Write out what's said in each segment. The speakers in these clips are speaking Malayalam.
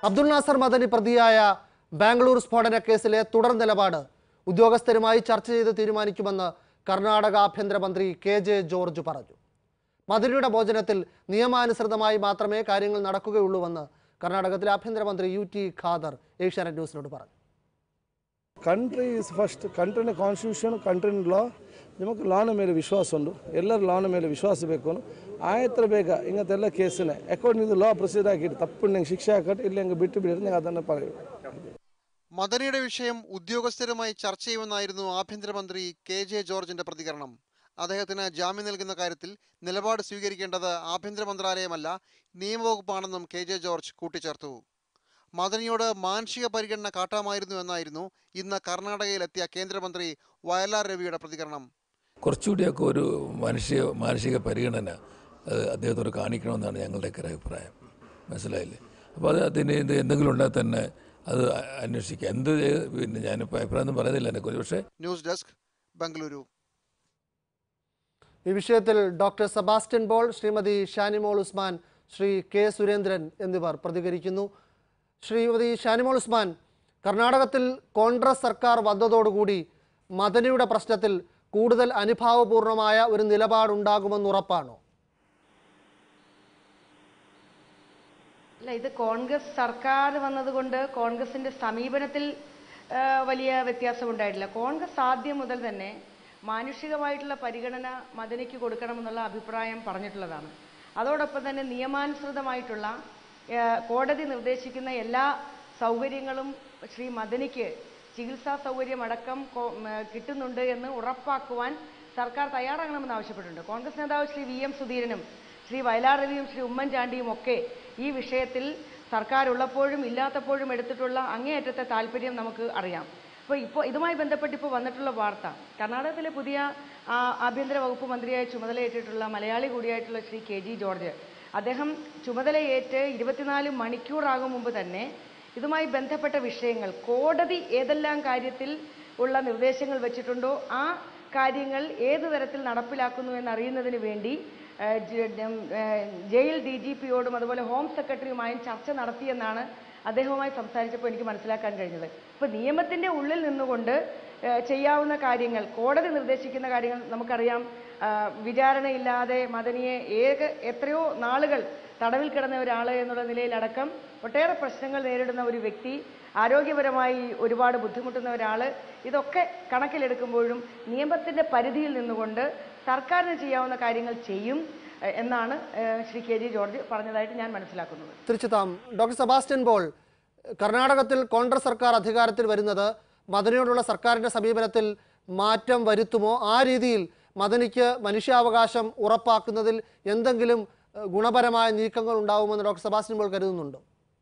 അബ്ദുൽ നാസർ മദനി പ്രതിയായ ബാംഗ്ലൂർ സ്ഫോടന കേസിലെ തുടർ നിലപാട് ഉദ്യോഗസ്ഥരുമായി ചർച്ച ചെയ്ത് തീരുമാനിക്കുമെന്ന് കർണാടക ആഭ്യന്തരമന്ത്രി കെ ജെ ജോർജ് പറഞ്ഞു മദനിയുടെ മോചനത്തിൽ നിയമാനുസൃതമായി മാത്രമേ കാര്യങ്ങൾ നടക്കുകയുള്ളൂവെന്ന് കർണാടകത്തിലെ ആഭ്യന്തരമന്ത്രി യു ടി ഖാദർ ഏഷ്യാനെറ്റ് ന്യൂസിനോട് പറഞ്ഞു ಕಂಟ್ರಿ ಇಸ್ ಫಸ್ಟ್ ಕಂಟ್ರಿನ ಕಾನ್ಸ್ಟಿಟ್ಯೂಷನ್ ಕಂಟ್ರಿನ ಲಾ ನಮಗೆ ಲಾನ ಮೇಲೆ ವಿಶ್ವಾಸ ಉಂಟು ಎಲ್ಲರ ಲಾನ ಮೇಲೆ ವಿಶ್ವಾಸ ಬೇಕು ಆಯತ್ರ ಬೇಗ ಇಂಗತ್ತೆಲ್ಲ ಕೇಸನ್ನೇ ಅಕಾರ್ಡಿಂಗ್ ಟು ಲಾ ಪ್ರೊಸೀಜರ್ ಆಗಿಟ್ಟು ತಪ್ಪು ನಂಗೆ ಶಿಕ್ಷೆ ಹಾಕಟ್ಟು ಇಲ್ಲಿ ಹಂಗೆ ಬಿಟ್ಟು ಬಿಡಿದ್ರೆ ನಂಗೆ ಅದನ್ನು പറയും മദനിയുടെ വിഷയം ഉദ്യോഗസ്ഥരുമായി ചർച്ച ചെയ്യുമെന്നായിരുന്നു ആഭ്യന്തരമന്ത്രി കെ ജെ ജോർജിന്റെ പ്രതികരണം അദ്ദേഹത്തിന് ജാമ്യം നൽകുന്ന കാര്യത്തിൽ നിലപാട് സ്വീകരിക്കേണ്ടത് ആഭ്യന്തര മന്ത്രാലയമല്ല നിയമവകുപ്പാണെന്നും കെ ജെ ജോർജ് കൂട്ടിച്ചേർത്തു മദനിയോട് മാനുഷിക പരിഗണന കാട്ടാമായിരുന്നു എന്നായിരുന്നു ഇന്ന് കർണാടകയിലെത്തിയ കേന്ദ്രമന്ത്രി വയലാർ രവിയുടെ പ്രതികരണം കുറച്ചുകൂടിയൊക്കെ ഒരു മാനുഷിക മാനസിക പരിഗണന അത് അദ്ദേഹത്തോട് കാണിക്കണമെന്നാണ് ഞങ്ങളുടെയൊക്കെ ഒരു അഭിപ്രായം മനസ്സിലായില്ലേ അപ്പോൾ അത് അതിന് ഇത് എന്തെങ്കിലും ഉണ്ടെങ്കിൽ തന്നെ അത് അ- അന്വേഷിക്കുക എന്ത് ചെയ്ത് പിന്നെ ഞാനിപ്പോൾ അഭിപ്രായം ഒന്നും പറയുന്നില്ല എന്നെക്കുറിച്ച് പക്ഷേ ന്യൂസ് ഡെസ്ക് ബംഗളൂരു ഈ വിഷയത്തിൽ ഡോക്ടർ സെബാസ്റ്റ്യൻ ബോൾ ശ്രീമതി ഷാനിമോൾ ഉസ്മാൻ ശ്രീ കെ സുരേന്ദ്രൻ എന്നിവർ പ്രതികരിക്കുന്നു ശ്രീമതി ഷാനിമോൾ ഉസ്മാൻ കർണാടകത്തിൽ കോൺഗ്രസ് സർക്കാർ വന്നതോടുകൂടി മദനിയുടെ പ്രശ്നത്തിൽ കൂടുതൽ അനുഭാവപൂർണമായ ഒരു നിലപാടുണ്ടാകുമെന്ന് ഉറപ്പാണോ അല്ല ഇത് കോൺഗ്രസ് സർക്കാർ വന്നതുകൊണ്ട് കോൺഗ്രസിന്റെ സമീപനത്തിൽ ആ, വലിയ വ്യത്യാസമുണ്ടായിട്ടില്ല കോൺഗ്രസ് ആദ്യം മുതൽ തന്നെ മാനുഷികമായിട്ടുള്ള പരിഗണന മദനിക്ക് കൊടുക്കണമെന്നുള്ള അഭിപ്രായം പറഞ്ഞിട്ടുള്ളതാണ് അതോടൊപ്പം തന്നെ നിയമാനുസൃതമായിട്ടുള്ള ആ, കോടതി നിർദ്ദേശിക്കുന്ന എല്ലാ സൗകര്യങ്ങളും ശ്രീ മദനിക്ക് ചികിത്സാ സൗകര്യം അടക്കം കോ- ഉം, ആ, കിട്ടുന്നുണ്ട് എന്ന് ഉറപ്പാക്കുവാൻ സർക്കാർ തയ്യാറാകണമെന്ന് ആവശ്യപ്പെട്ടിട്ടുണ്ട് കോൺഗ്രസ് നേതാവ് ശ്രീ വി എം സുധീരനും ശ്രീ വയലാർ രവിയും ശ്രീ ഉമ്മൻചാണ്ടിയും ഒക്കെ ഈ വിഷയത്തിൽ സർക്കാർ ഉള്ളപ്പോഴും ഇല്ലാത്തപ്പോഴും എടുത്തിട്ടുള്ള അങ്ങേയറ്റത്തെ താല്പര്യം നമുക്ക് അറിയാം അപ്പോൾ ഇപ്പോൾ ഇതുമായി ബന്ധപ്പെട്ട് ഇപ്പോൾ വന്നിട്ടുള്ള വാർത്ത കർണാടകത്തിലെ പുതിയ ആ, ആഭ്യന്തര വകുപ്പ് മന്ത്രിയായി ചുമതലയേറ്റിട്ടുള്ള മലയാളി കൂടിയായിട്ടുള്ള ശ്രീ കെ ജി ജോർജ് അദ്ദേഹം ചുമതലയേറ്റ് ഇരുപത്തിനാല് മണിക്കൂറാകും മുമ്പ് തന്നെ ഇതുമായി ബന്ധപ്പെട്ട വിഷയങ്ങൾ കോടതി ഏതെല്ലാം കാര്യത്തിൽ ഉള്ള നിർദ്ദേശങ്ങൾ വെച്ചിട്ടുണ്ടോ ആ കാര്യങ്ങൾ ഏത് തരത്തിൽ നടപ്പിലാക്കുന്നു എന്നറിയുന്നതിന് വേണ്ടി ഏഹ്, ജ- ജം- ഏഹ്, ജയിൽ ഡി ജി പിയോടും അതുപോലെ ഹോം സെക്രട്ടറിയുമായും ചർച്ച നടത്തിയെന്നാണ് അദ്ദേഹവുമായി സംസാരിച്ചപ്പോൾ എനിക്ക് മനസ്സിലാക്കാൻ കഴിഞ്ഞത് അപ്പോൾ നിയമത്തിൻ്റെ ഉള്ളിൽ നിന്നുകൊണ്ട് ഏഹ്, ചെയ്യാവുന്ന കാര്യങ്ങൾ കോടതി നിർദ്ദേശിക്കുന്ന കാര്യങ്ങൾ നമുക്കറിയാം ആഹ്, വിചാരണയില്ലാതെ മദനിയെ ഏക എത്രയോ നാളുകൾ തടവിൽ കിടന്ന ഒരാൾ എന്നുള്ള നിലയിലടക്കം ഒട്ടേറെ പ്രശ്നങ്ങൾ നേരിടുന്ന ഒരു വ്യക്തി ആരോഗ്യപരമായി ഒരുപാട് ബുദ്ധിമുട്ടുന്ന ഒരാൾ ഇതൊക്കെ കണക്കിലെടുക്കുമ്പോഴും നിയമത്തിൻ്റെ പരിധിയിൽ നിന്നുകൊണ്ട് സർക്കാരിന് ചെയ്യാവുന്ന കാര്യങ്ങൾ ചെയ്യും എ- എന്നാണ് ഏഹ്, ശ്രീ കെ ജി ജോർജ് പറഞ്ഞതായിട്ട് ഞാൻ മനസ്സിലാക്കുന്നത് തിരിച്ചെത്താം ഡോക്ടർ സെബാസ്റ്റ്യൻ ബോൾ കർണാടകത്തിൽ കോൺഗ്രസ് സർക്കാർ അധികാരത്തിൽ വരുന്നത് മദനിയോടുള്ള സർക്കാരിൻ്റെ സമീപനത്തിൽ മാറ്റം വരുത്തുമോ ആ രീതിയിൽ മദനിക്ക് മനുഷ്യാവകാശം ഉറപ്പാക്കുന്നതിൽ എന്തെങ്കിലും ഏഹ്, ഗുണപരമായ നീക്കങ്ങൾ ഉണ്ടാവുമെന്ന് ഡോക്ടർ സെബാസ്റ്റ്യൻ ബോൾ കരുതുന്നുണ്ടോ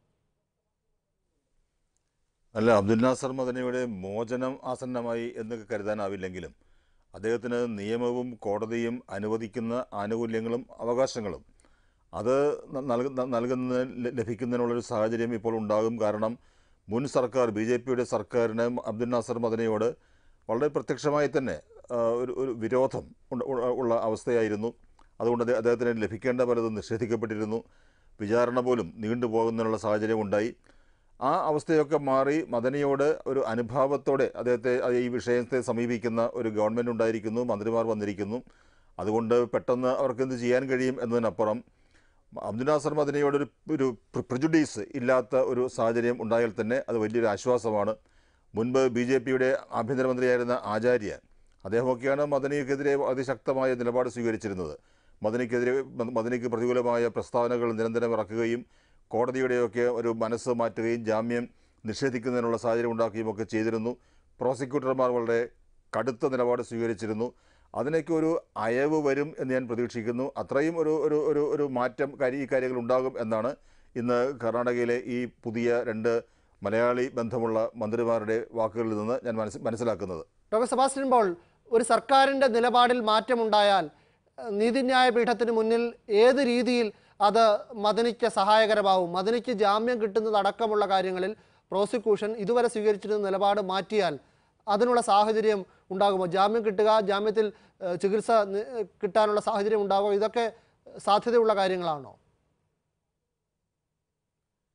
അല്ല അബ്ദുൽ നാസർ മദനിയുടെ മോചനം ആസന്നമായി എന്ന് കരുതാനാവില്ലെങ്കിലും അദ്ദേഹത്തിന് നിയമവും കോടതിയും അനുവദിക്കുന്ന ആനുകൂല്യങ്ങളും അവകാശങ്ങളും അത് ന- നൽകുന്ന നൽകുന്ന ലഭിക്കുന്നതിനുള്ളൊരു സാഹചര്യം ഇപ്പോൾ ഉണ്ടാകും കാരണം മുൻ സർക്കാർ ബി ജെ പിയുടെ സർക്കാരിന് അബ്ദുൽ നാസർ മദനിയോട് വളരെ പ്രത്യക്ഷമായി തന്നെ ആ, ഒരു ഒരു വിരോധം ഉണ്ട- ഉള്ള- ഉള്ള അവസ്ഥയായിരുന്നു അതുകൊണ്ട് അദ്ദേഹ- അദ്ദേഹത്തിന് ലഭിക്കേണ്ട പലതും നിഷേധിക്കപ്പെട്ടിരുന്നു വിചാരണ പോലും നീണ്ടുപോകുന്നതിനുള്ള സാഹചര്യം ഉണ്ടായി ആ അവസ്ഥയൊക്കെ മാറി മദനിയോട് ഒരു അനുഭാവത്തോടെ അദ്ദേഹത്തെ അത് ഈ വിഷയത്തെ സമീപിക്കുന്ന ഒരു ഗവൺമെൻറ് ഉണ്ടായിരിക്കുന്നു മന്ത്രിമാർ വന്നിരിക്കുന്നു അതുകൊണ്ട് പെട്ടെന്ന് അവർക്ക് എന്ത് ചെയ്യാൻ കഴിയും എന്നതിനപ്പുറം അബ്ദുൽ നാസർ മദനിയോട് ഒരു ഒരു പ്രിജുഡീസ് ഇല്ലാത്ത ഒരു സാഹചര്യം ഉണ്ടായാൽ തന്നെ അത് വലിയൊരു ആശ്വാസമാണ് മുൻപ് ബി ജെ പിയുടെ ആഭ്യന്തരമന്ത്രിയായിരുന്ന ആചാര്യ അദ്ദേഹമൊക്കെയാണ് മദനിക്കെതിരെ അതിശക്തമായ നിലപാട് സ്വീകരിച്ചിരുന്നത് മദനിക്കെതിരെ മദനിക്ക് പ്രതികൂലമായ പ്രസ്താവനകൾ നിരന്തരം ഇറക്കുകയും കോടതിയുടെയൊക്കെ ഒരു മനസ്സ് മാറ്റുകയും ജാമ്യം നിഷേധിക്കുന്നതിനുള്ള സാഹചര്യം ഉണ്ടാക്കുകയും ഒക്കെ ചെയ്തിരുന്നു പ്രോസിക്യൂട്ടർമാർ വളരെ കടുത്ത നിലപാട് സ്വീകരിച്ചിരുന്നു അതിനൊക്കെ ഒരു അയവ് വരും എന്ന് ഞാൻ പ്രതീക്ഷിക്കുന്നു അത്രയും ഒരു ഒരു ഒരു ഒരു മാറ്റം കാര്യ ഈ കാര്യങ്ങൾ ഉണ്ടാകും എന്നാണ് ഇന്ന് കർണാടകയിലെ ഈ പുതിയ രണ്ട് മലയാളി ബന്ധമുള്ള മന്ത്രിമാരുടെ വാക്കുകളിൽ നിന്ന് ഞാൻ മനസ്സ് മനസ്സിലാക്കുന്നത് ഡോക്ടർ സെബാസ്റ്റ്യൻ ബോൾ ഒരു സർക്കാരിൻ്റെ നിലപാടിൽ മാറ്റമുണ്ടായാൽ ഏഹ്, നീതിന്യായ പീഠത്തിന് മുന്നിൽ ഏത് രീതിയിൽ അത് മദനിക്ക് സഹായകരമാവും മദനിക്ക് ജാമ്യം കിട്ടുന്നതടക്കമുള്ള കാര്യങ്ങളിൽ പ്രോസിക്യൂഷൻ ഇതുവരെ സ്വീകരിച്ചിരുന്ന നിലപാട് മാറ്റിയാൽ അതിനുള്ള സാഹചര്യം ഉണ്ടാകുമോ ജാമ്യം കിട്ടുക ജാമ്യത്തിൽ ഏഹ്, ചികിത്സ നി- കിട്ടാനുള്ള സാഹചര്യം ഉണ്ടാകുമോ ഇതൊക്കെ സാധ്യതയുള്ള കാര്യങ്ങളാണോ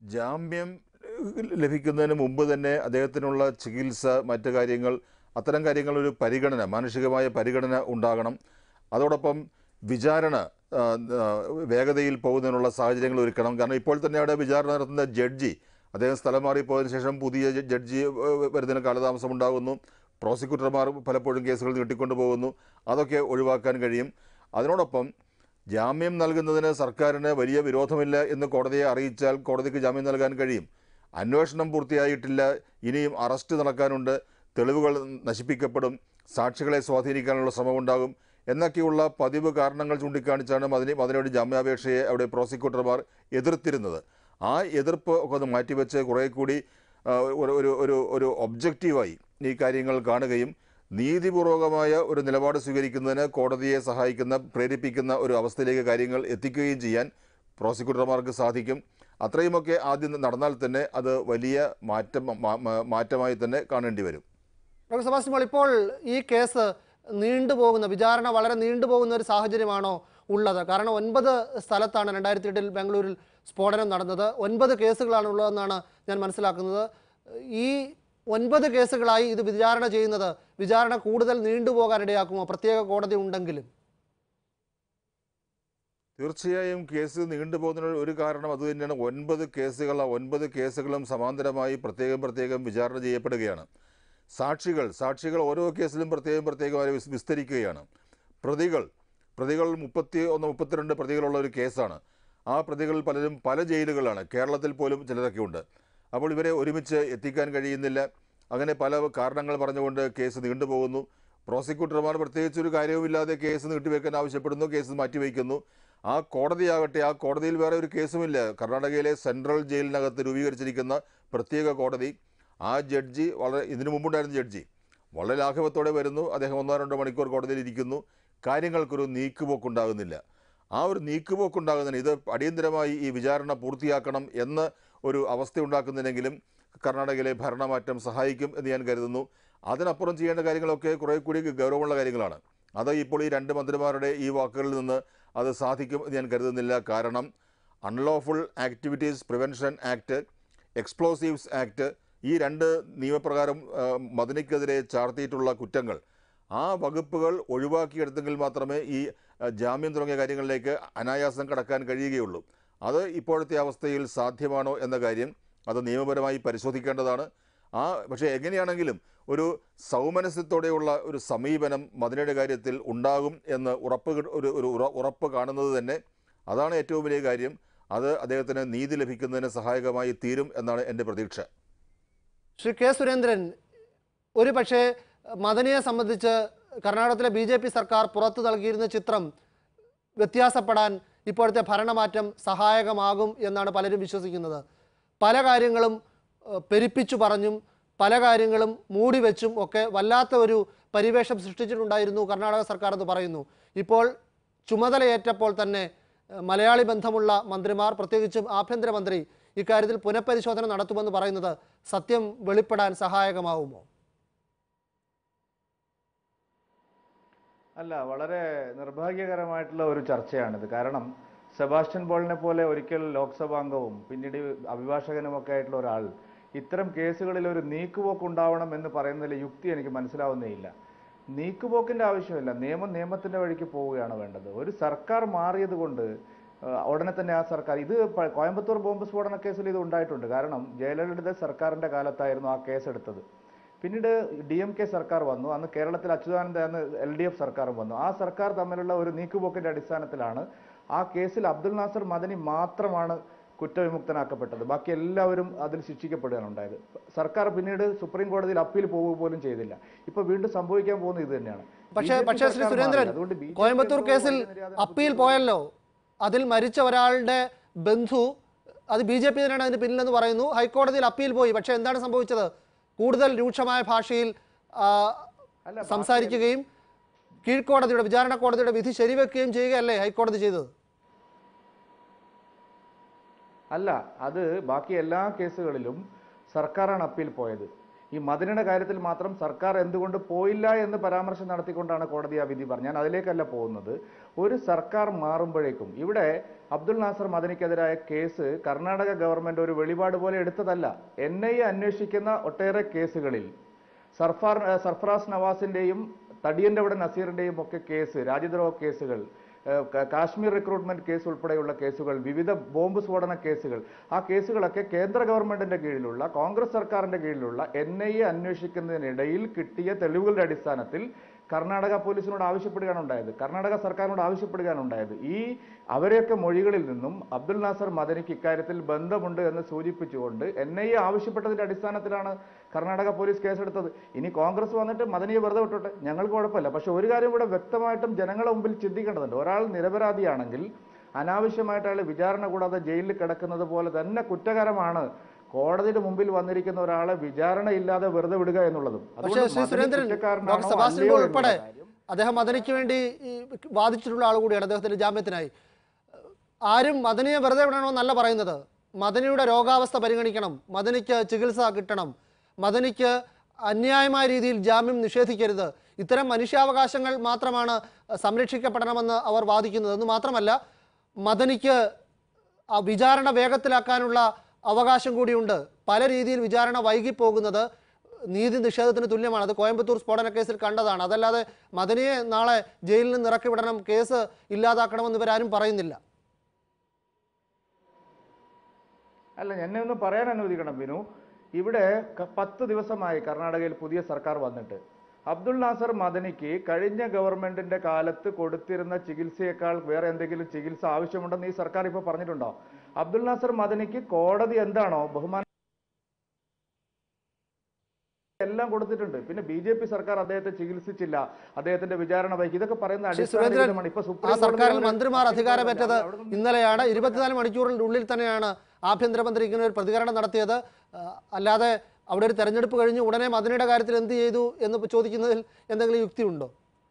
ജാമ്യം ലഭിക്കുന്നതിന് മുമ്പ് തന്നെ അദ്ദേഹത്തിനുള്ള ചികിത്സ മറ്റു കാര്യങ്ങൾ അത്തരം കാര്യങ്ങൾ ഒരു പരിഗണന മാനുഷികമായ പരിഗണന ഉണ്ടാകണം അതോടൊപ്പം വിചാരണ ആ, ആ, വേഗതയിൽ പോകുന്നതിനുള്ള സാഹചര്യങ്ങൾ ഒരുക്കണം കാരണം ഇപ്പോൾ തന്നെ അവിടെ വിചാരണ നടത്തുന്ന ജഡ്ജി അദ്ദേഹം സ്ഥലം മാറിപ്പോയതിനു ശേഷം പുതിയ ജ- ജഡ്ജി ഏ, വരുന്നതിന് കാലതാമസം ഉണ്ടാകുന്നു പ്രോസിക്യൂട്ടർമാർ പലപ്പോഴും കേസുകൾ നീട്ടിക്കൊണ്ടു പോകുന്നു അതൊക്കെ ഒഴിവാക്കാൻ കഴിയും അതിനോടൊപ്പം ജാമ്യം നൽകുന്നതിന് സർക്കാരിന് വലിയ വിരോധമില്ല എന്ന് കോടതിയെ അറിയിച്ചാൽ കോടതിക്ക് ജാമ്യം നൽകാൻ കഴിയും അന്വേഷണം പൂർത്തിയായിട്ടില്ല ഇനിയും അറസ്റ്റ് നടക്കാനുണ്ട് തെളിവുകൾ നശിപ്പിക്കപ്പെടും സാക്ഷികളെ സ്വാധീനിക്കാനുള്ള ശ്രമമുണ്ടാകും എന്നൊക്കെയുള്ള പതിവ് കാരണങ്ങൾ ചൂണ്ടിക്കാണിച്ചാണ് മതിന് മതിനോട് ജാമ്യാപേക്ഷയെ അവിടെ പ്രോസിക്യൂട്ടർമാർ എതിർത്തിരുന്നത് ആ എതിർപ്പ് ഒക്കെ ഒന്ന് മാറ്റിവെച്ച് കുറേ കൂടി ആ, ഒരു ഒരു ഒരു ഒരു ഒബ്ജക്റ്റീവായി ഈ കാര്യങ്ങൾ കാണുകയും നീതിപൂർവകമായ ഒരു നിലപാട് സ്വീകരിക്കുന്നതിന് കോടതിയെ സഹായിക്കുന്ന പ്രേരിപ്പിക്കുന്ന ഒരു അവസ്ഥയിലേക്ക് കാര്യങ്ങൾ എത്തിക്കുകയും ചെയ്യാൻ പ്രോസിക്യൂട്ടർമാർക്ക് സാധിക്കും അത്രയുമൊക്കെ ആദ്യം നടന്നാൽ തന്നെ അത് വലിയ മാറ്റം മാ- മാ- മാറ്റമായി തന്നെ കാണേണ്ടി വരും ഡോക്ടർ സെബാസ്റ്റ്യൻ പോൾ ഇപ്പോൾ ഈ കേസ് നീണ്ടുപോകുന്ന വിചാരണ വളരെ നീണ്ടുപോകുന്ന ഒരു സാഹചര്യമാണോ ഉള്ളത് കാരണം ഒൻപത് സ്ഥലത്താണ് രണ്ടായിരത്തി എട്ടിൽ ബാംഗ്ലൂരിൽ സ്ഫോടനം നടന്നത് ഒൻപത് കേസുകളാണ് ഉള്ളതെന്നാണ് ഞാൻ മനസ്സിലാക്കുന്നത് ഈ ഒൻപത് കേസുകളായി ഇത് വിചാരണ ചെയ്യുന്നത് വിചാരണ കൂടുതൽ നീണ്ടുപോകാൻ ഇടയാക്കുമോ പ്രത്യേക കോടതി ഉണ്ടെങ്കിലും തീർച്ചയായും കേസ് നീണ്ടുപോകുന്നതിന് ഒരു കാരണം അതുതന്നെയാണ് ഒൻപത് കേസുകൾ ആ ഒൻപത് കേസുകളും സമാന്തരമായി പ്രത്യേകം പ്രത്യേകം വിചാരണ ചെയ്യപ്പെടുകയാണ് സാക്ഷികൾ സാക്ഷികൾ ഓരോ കേസിലും പ്രത്യേകം പ്രത്യേകമായി വിസ്- വിസ്തരിക്കുകയാണ് പ്രതികൾ പ്രതികൾ മുപ്പത്തി ഒന്ന് മുപ്പത്തിരണ്ട് പ്രതികളുള്ള ഒരു കേസാണ് ആ പ്രതികളിൽ പലരും പല ജയിലുകളാണ് കേരളത്തിൽ പോലും ചിലരൊക്കെ ഉണ്ട് അപ്പോൾ ഇവരെ ഒരുമിച്ച് എത്തിക്കാൻ കഴിയുന്നില്ല അങ്ങനെ പല കാരണങ്ങൾ പറഞ്ഞുകൊണ്ട് കേസ് നീണ്ടുപോകുന്നു പ്രോസിക്യൂട്ടർമാർ പ്രത്യേകിച്ച് ഒരു കാര്യവുമില്ലാതെ കേസ് നീട്ടിവെക്കാൻ ആവശ്യപ്പെടുന്നു കേസ് മാറ്റിവെക്കുന്നു ആ കോടതിയാകട്ടെ ആ കോടതിയിൽ വേറെ ഒരു കേസുമില്ല കർണാടകയിലെ സെൻട്രൽ ജയിലിനകത്ത് രൂപീകരിച്ചിരിക്കുന്ന പ്രത്യേക കോടതി ആ ജഡ്ജി വളരെ ഇതിനു മുമ്പുണ്ടായിരുന്ന ജഡ്ജി വളരെ ലാഘവത്തോടെ വരുന്നു അദ്ദേഹം ഒന്നോ രണ്ടോ മണിക്കൂർ കോടതിയിൽ ഇരിക്കുന്നു കാര്യങ്ങൾക്കൊരു നീക്കുപോക്കുണ്ടാകുന്നില്ല ആ ഒരു നീക്കുപോക്കുണ്ടാകുന്നതിന് ഇത് അടിയന്തരമായി ഈ വിചാരണ പൂർത്തിയാക്കണം എന്ന് ഒരു അവസ്ഥ ഉണ്ടാക്കുന്നില്ലെങ്കിലും കർണാടകയിലെ ഭരണമാറ്റം സഹായിക്കും എന്ന് ഞാൻ കരുതുന്നു അതിനപ്പുറം ചെയ്യേണ്ട കാര്യങ്ങളൊക്കെ കുറേ കൂടി ഗൗരവമുള്ള കാര്യങ്ങളാണ് അത് ഇപ്പോൾ ഈ രണ്ട് മന്ത്രിമാരുടെ ഈ വാക്കുകളിൽ നിന്ന് അത് സാധിക്കും എന്ന് ഞാൻ കരുതുന്നില്ല കാരണം unlawful activities prevention act explosives act ഈ രണ്ട് നിയമപ്രകാരം ആ, മദനിക്കെതിരെ ചാർത്തിയിട്ടുള്ള കുറ്റങ്ങൾ ആ വകുപ്പുകൾ ഒഴിവാക്കിയെടുത്തെങ്കിൽ മാത്രമേ ഈ ആ, ജാമ്യം തുടങ്ങിയ കാര്യങ്ങളിലേക്ക് അനായാസം കടക്കാൻ കഴിയുകയുള്ളൂ അത് ഇപ്പോഴത്തെ അവസ്ഥയിൽ സാധ്യമാണോ എന്ന കാര്യം അത് നിയമപരമായി പരിശോധിക്കേണ്ടതാണ് ആ പക്ഷേ എങ്ങനെയാണെങ്കിലും ഒരു സൗമനസ്യത്തോടെയുള്ള ഒരു സമീപനം മദനയുടെ കാര്യത്തിൽ ഉണ്ടാകും എന്ന് ഉറപ്പ് കിട്ട- ഒരു ഒരു ഉറ- ഉറപ്പ് കാണുന്നത് തന്നെ അതാണ് ഏറ്റവും വലിയ കാര്യം അത് അദ്ദേഹത്തിന് നീതി ലഭിക്കുന്നതിന് സഹായകമായി തീരും എന്നാണ് എൻ്റെ പ്രതീക്ഷ ശ്രീ കെ സുരേന്ദ്രൻ ഒരു പക്ഷേ മദനിയെ സംബന്ധിച്ച് കർണാടകത്തിലെ ബി ജെ പി സർക്കാർ പുറത്തു നൽകിയിരുന്ന ചിത്രം വ്യത്യാസപ്പെടാൻ ഇപ്പോഴത്തെ ഭരണമാറ്റം സഹായകമാകും എന്നാണ് പലരും വിശ്വസിക്കുന്നത് പല കാര്യങ്ങളും ഏഹ്, പെരുപ്പിച്ചു പറഞ്ഞും പല കാര്യങ്ങളും മൂടി വെച്ചും ഒക്കെ വല്ലാത്ത ഒരു പരിവേഷം സൃഷ്ടിച്ചിട്ടുണ്ടായിരുന്നു കർണാടക സർക്കാർ എന്ന് പറയുന്നു ഇപ്പോൾ ചുമതലയേറ്റപ്പോൾ തന്നെ ഏഹ്, മലയാളി ബന്ധമുള്ള മന്ത്രിമാർ പ്രത്യേകിച്ചും ആഭ്യന്തരമന്ത്രി ഇക്കാര്യത്തിൽ പുനഃപരിശോധന നടത്തുമെന്ന് പറയുന്നത് സത്യം വെളിപ്പെടാൻ സഹായകമാവുമോ അല്ല വളരെ നിർഭാഗ്യകരമായിട്ടുള്ള ഒരു ചർച്ചയാണിത് കാരണം സെബാസ്റ്റ്യൻ പോളിനെ പോലെ ഒരിക്കൽ ലോക്സഭാംഗവും പിന്നീട് അഭിഭാഷകനുമൊക്കെ ആയിട്ടുള്ള ഒരാൾ ഇത്തരം കേസുകളിൽ ഒരു നീക്കുപോക്ക് ഉണ്ടാവണം എന്ന് പറയുന്നതിലെ യുക്തി എനിക്ക് മനസ്സിലാവുന്നേയില്ല നീക്കുപോക്കിന്റെ ആവശ്യമില്ല നിയമം നിയമത്തിന്റെ വഴിക്ക് പോവുകയാണ് വേണ്ടത് ഒരു സർക്കാർ മാറിയത് കൊണ്ട് ആ, ഉടനെ തന്നെ ആ സർക്കാർ ഇത് പ- കോയമ്പത്തൂർ ബോംബ് സ്ഫോടന കേസിൽ ഇത് ഉണ്ടായിട്ടുണ്ട് കാരണം ജയലളിത സർക്കാരിന്റെ കാലത്തായിരുന്നു ആ കേസെടുത്തത് പിന്നീട് ഡി എം കെ സർക്കാർ വന്നു അന്ന് കേരളത്തിൽ അച്യുതാനന്ദ അന്ന് എൽ ഡി എഫ് സർക്കാരും വന്നു ആ സർക്കാർ തമ്മിലുള്ള ഒരു നീക്കുപോക്കിന്റെ അടിസ്ഥാനത്തിലാണ് ആ കേസിൽ അബ്ദുൽ നാസർ മദനി മാത്രമാണ് കുറ്റവിമുക്തനാക്കപ്പെട്ടത് ബാക്കി എല്ലാവരും അതിൽ ശിക്ഷിക്കപ്പെടുകയാണ് ഉണ്ടായത് സർക്കാർ പിന്നീട് സുപ്രീം കോടതിയിൽ അപ്പീൽ പോവുക പോലും ചെയ്തില്ല ഇപ്പൊ വീണ്ടും സംഭവിക്കാൻ പോകുന്നത് ഇത് തന്നെയാണ് പക്ഷേ BJP പക്ഷേ ശ്രീ സർക്കാർ സുരേന്ദ്രൻ മാറി. അതുകൊണ്ട് BJP കോയമ്പത്തൂർ എന്തോ കേസിൽ വലിയ നിര്യാതന അപ്പീൽ പോയല്ലോ അതിൽ മരിച്ച ഒരാളുടെ ബന്ധു അത് ബി ജെ പി തന്നെയാണ് അതിന് പിന്നിലെന്ന് പറയുന്നു ഹൈക്കോടതിയിൽ അപ്പീൽ പോയി പക്ഷേ എന്താണ് സംഭവിച്ചത് കൂടുതൽ രൂക്ഷമായ ഭാഷയിൽ ആ, അല്ല, സംസാരിക്കുകയും കീഴ്ക്കോടതിയുടെ വിചാരണ കോടതിയുടെ വിധി ശരിവെക്കുകയും ചെയ്യുകയല്ലേ ഹൈക്കോടതി ചെയ്തത് അല്ല അത് ബാക്കി എല്ലാ കേസുകളിലും സർക്കാരാണ് അപ്പീൽ പോയത് ഈ മദനിയുടെ കാര്യത്തിൽ മാത്രം സർക്കാർ എന്തുകൊണ്ട് പോയില്ല എന്ന് പരാമർശം നടത്തിക്കൊണ്ടാണ് കോടതി ആ വിധി പറഞ്ഞത് ഞാൻ അതിലേക്കല്ല പോകുന്നത് ഒരു സർക്കാർ മാറുമ്പോഴേക്കും ഇവിടെ അബ്ദുൽ നാസർ മദനിക്കെതിരായ കേസ് കർണാടക ഗവൺമെന്റ് ഒരു വെളിപാട് പോലെ എടുത്തതല്ല എൻ ഐ എ അന്വേഷിക്കുന്ന ഒട്ടേറെ കേസുകളിൽ സർഫാർ ഏഹ് സർഫറാസ് നവാസിന്റെയും തടിയന്റെ അവിടെ നസീറിന്റെയും ഒക്കെ കേസ് രാജ്യദ്രോഹ കേസുകൾ ഏഹ് ക- കാശ്മീർ റിക്രൂട്ട്മെന്റ് കേസ് ഉൾപ്പെടെയുള്ള കേസുകൾ വിവിധ ബോംബ് സ്ഫോടന കേസുകൾ ആ കേസുകളൊക്കെ കേന്ദ്ര ഗവൺമെന്റിന്റെ കീഴിലുള്ള കോൺഗ്രസ് സർക്കാരിന്റെ കീഴിലുള്ള എൻ ഐ എ അന്വേഷിക്കുന്നതിനിടയിൽ കിട്ടിയ തെളിവുകളുടെ അടിസ്ഥാനത്തിൽ കർണാടക പോലീസിനോട് ആവശ്യപ്പെടുകയാണ് ഉണ്ടായത് കർണാടക സർക്കാരിനോട് ആവശ്യപ്പെടുകയാണ് ഉണ്ടായത് ഈ അവരെയൊക്കെ മൊഴികളിൽ നിന്നും അബ്ദുൽ നാസർ മദനിക്ക് ഇക്കാര്യത്തിൽ ബന്ധമുണ്ട് എന്ന് സൂചിപ്പിച്ചുകൊണ്ട് എൻ ഐ എ ആവശ്യപ്പെട്ടതിന്റെ അടിസ്ഥാനത്തിലാണ് കർണാടക പോലീസ് കേസെടുത്തത് ഇനി കോൺഗ്രസ് വന്നിട്ട് മദനിയെ വെറുതെ വിട്ടോട്ടെ ഞങ്ങൾക്ക് കുഴപ്പമില്ല പക്ഷെ ഒരു കാര്യം ഇവിടെ വ്യക്തമായിട്ടും ജനങ്ങളുടെ മുമ്പിൽ ചിന്തിക്കേണ്ടതുണ്ട് ഒരാൾ നിരപരാധിയാണെങ്കിൽ അനാവശ്യമായിട്ട് അയാൾ വിചാരണ കൂടാതെ ജയിലിൽ കിടക്കുന്നത് പോലെ തന്നെ കുറ്റകരമാണ് കോടതിയുടെ മുമ്പിൽ വന്നിരിക്കുന്ന ഒരാളെ വിചാരണ ഇല്ലാതെ വെറുതെ വിടുക എന്നുള്ളതും പക്ഷേ അതുകൊണ്ട് ശ്രീ മദനി സുരേന്ദ്രൻ കുറ്റക്കാരനാണോ ഡോക്ടർ സെബാസ്റ്റ്യൻ അല്ലയോ പോൾ എന്നുള്ള ഉൾപ്പെടെ കാര്യം അദ്ദേഹം മദനിക്ക് വേണ്ടി ഈ വാദിച്ചിട്ടുള്ള ആൾ കൂടിയാണ് അദ്ദേഹത്തിന്റെ ജാമ്യത്തിനായി ആരും മദനിയെ വെറുതെ വിടണമെന്നല്ല പറയുന്നത് മദനിയുടെ രോഗാവസ്ഥ പരിഗണിക്കണം മദനിക്ക് ചികിത്സ കിട്ടണം മദനിക്ക് അന്യായമായ രീതിയിൽ ജാമ്യം നിഷേധിക്കരുത് ഇത്തരം മനുഷ്യാവകാശങ്ങൾ മാത്രമാണ് സംരക്ഷിക്കപ്പെടണമെന്ന് അവർ വാദിക്കുന്നത് എന്ന് മാത്രമല്ല മദനിക്ക് ആ വിചാരണ വേഗത്തിലാക്കാനുള്ള അവകാശം കൂടിയുണ്ട് പല രീതിയിൽ വിചാരണ വൈകിപ്പോകുന്നത് നീതി നിഷേധത്തിന് തുല്യമാണ് അത് കോയമ്പത്തൂർ സ്ഫോടന കേസിൽ കണ്ടതാണ് അതല്ലാതെ മദനിയെ നാളെ ജയിലിൽ നിന്ന് ഇറക്കി വിടണം കേസ് ഇല്ലാതാക്കണമെന്ന് ഇവരാരും പറയുന്നില്ല അല്ല എന്നെ ഒന്ന് പറയാൻ അനുവദിക്കണം ബിനു ഇവിടെ ക- പത്ത് ദിവസമായി കർണാടകയിൽ പുതിയ സർക്കാർ വന്നിട്ട് അബ്ദുൾ നാസർ മദനിക്ക് കഴിഞ്ഞ ഗവൺമെന്റിന്റെ കാലത്ത് കൊടുത്തിരുന്ന ചികിത്സയേക്കാൾ വേറെ എന്തെങ്കിലും ചികിത്സ ആവശ്യമുണ്ടെന്ന് ഈ സർക്കാർ ഇപ്പോൾ പറഞ്ഞിട്ടുണ്ടോ അബ്ദുൾ നാസർ മദനിക്ക് കോടതി എന്താണോ ബഹുമാന എല്ലാം കൊടുത്തിട്ടുണ്ട് പിന്നെ ബി ജെ പി സർക്കാർ അദ്ദേഹത്തെ ചികിത്സിച്ചില്ല അദ്ദേഹത്തിന്റെ വിചാരണ വൈകി ഇതൊക്കെ പറയുന്ന ശ്രീ സുരേന്ദ്രൻ അടിസ്ഥാനരഹിതമാണ് ഇപ്പൊ ആ സുപ്രീം കോടതി സർക്കാരിൽ അവരെ മന്ത്രിമാർ അധികാരമേറ്റത് അവിടെ നിന്ന് ഇന്നലെയാണ് ഇരുപത്തിനാല് മണിക്കൂറിന്റെ ഉള്ളിൽ തന്നെയാണ് ആഭ്യന്തരമന്ത്രി ഇങ്ങനെ ഒരു പ്രതികരണം നടത്തിയത് ആ, അല്ലാതെ അവിടെ ഒരു തെരഞ്ഞെടുപ്പ് കഴിഞ്ഞ് ഉടനെ മദനിയുടെ കാര്യത്തിൽ എന്ത് ചെയ്തു എന്ന് ചോദിക്കുന്നതിൽ എന്തെങ്കിലും യുക്തിയുണ്ടോ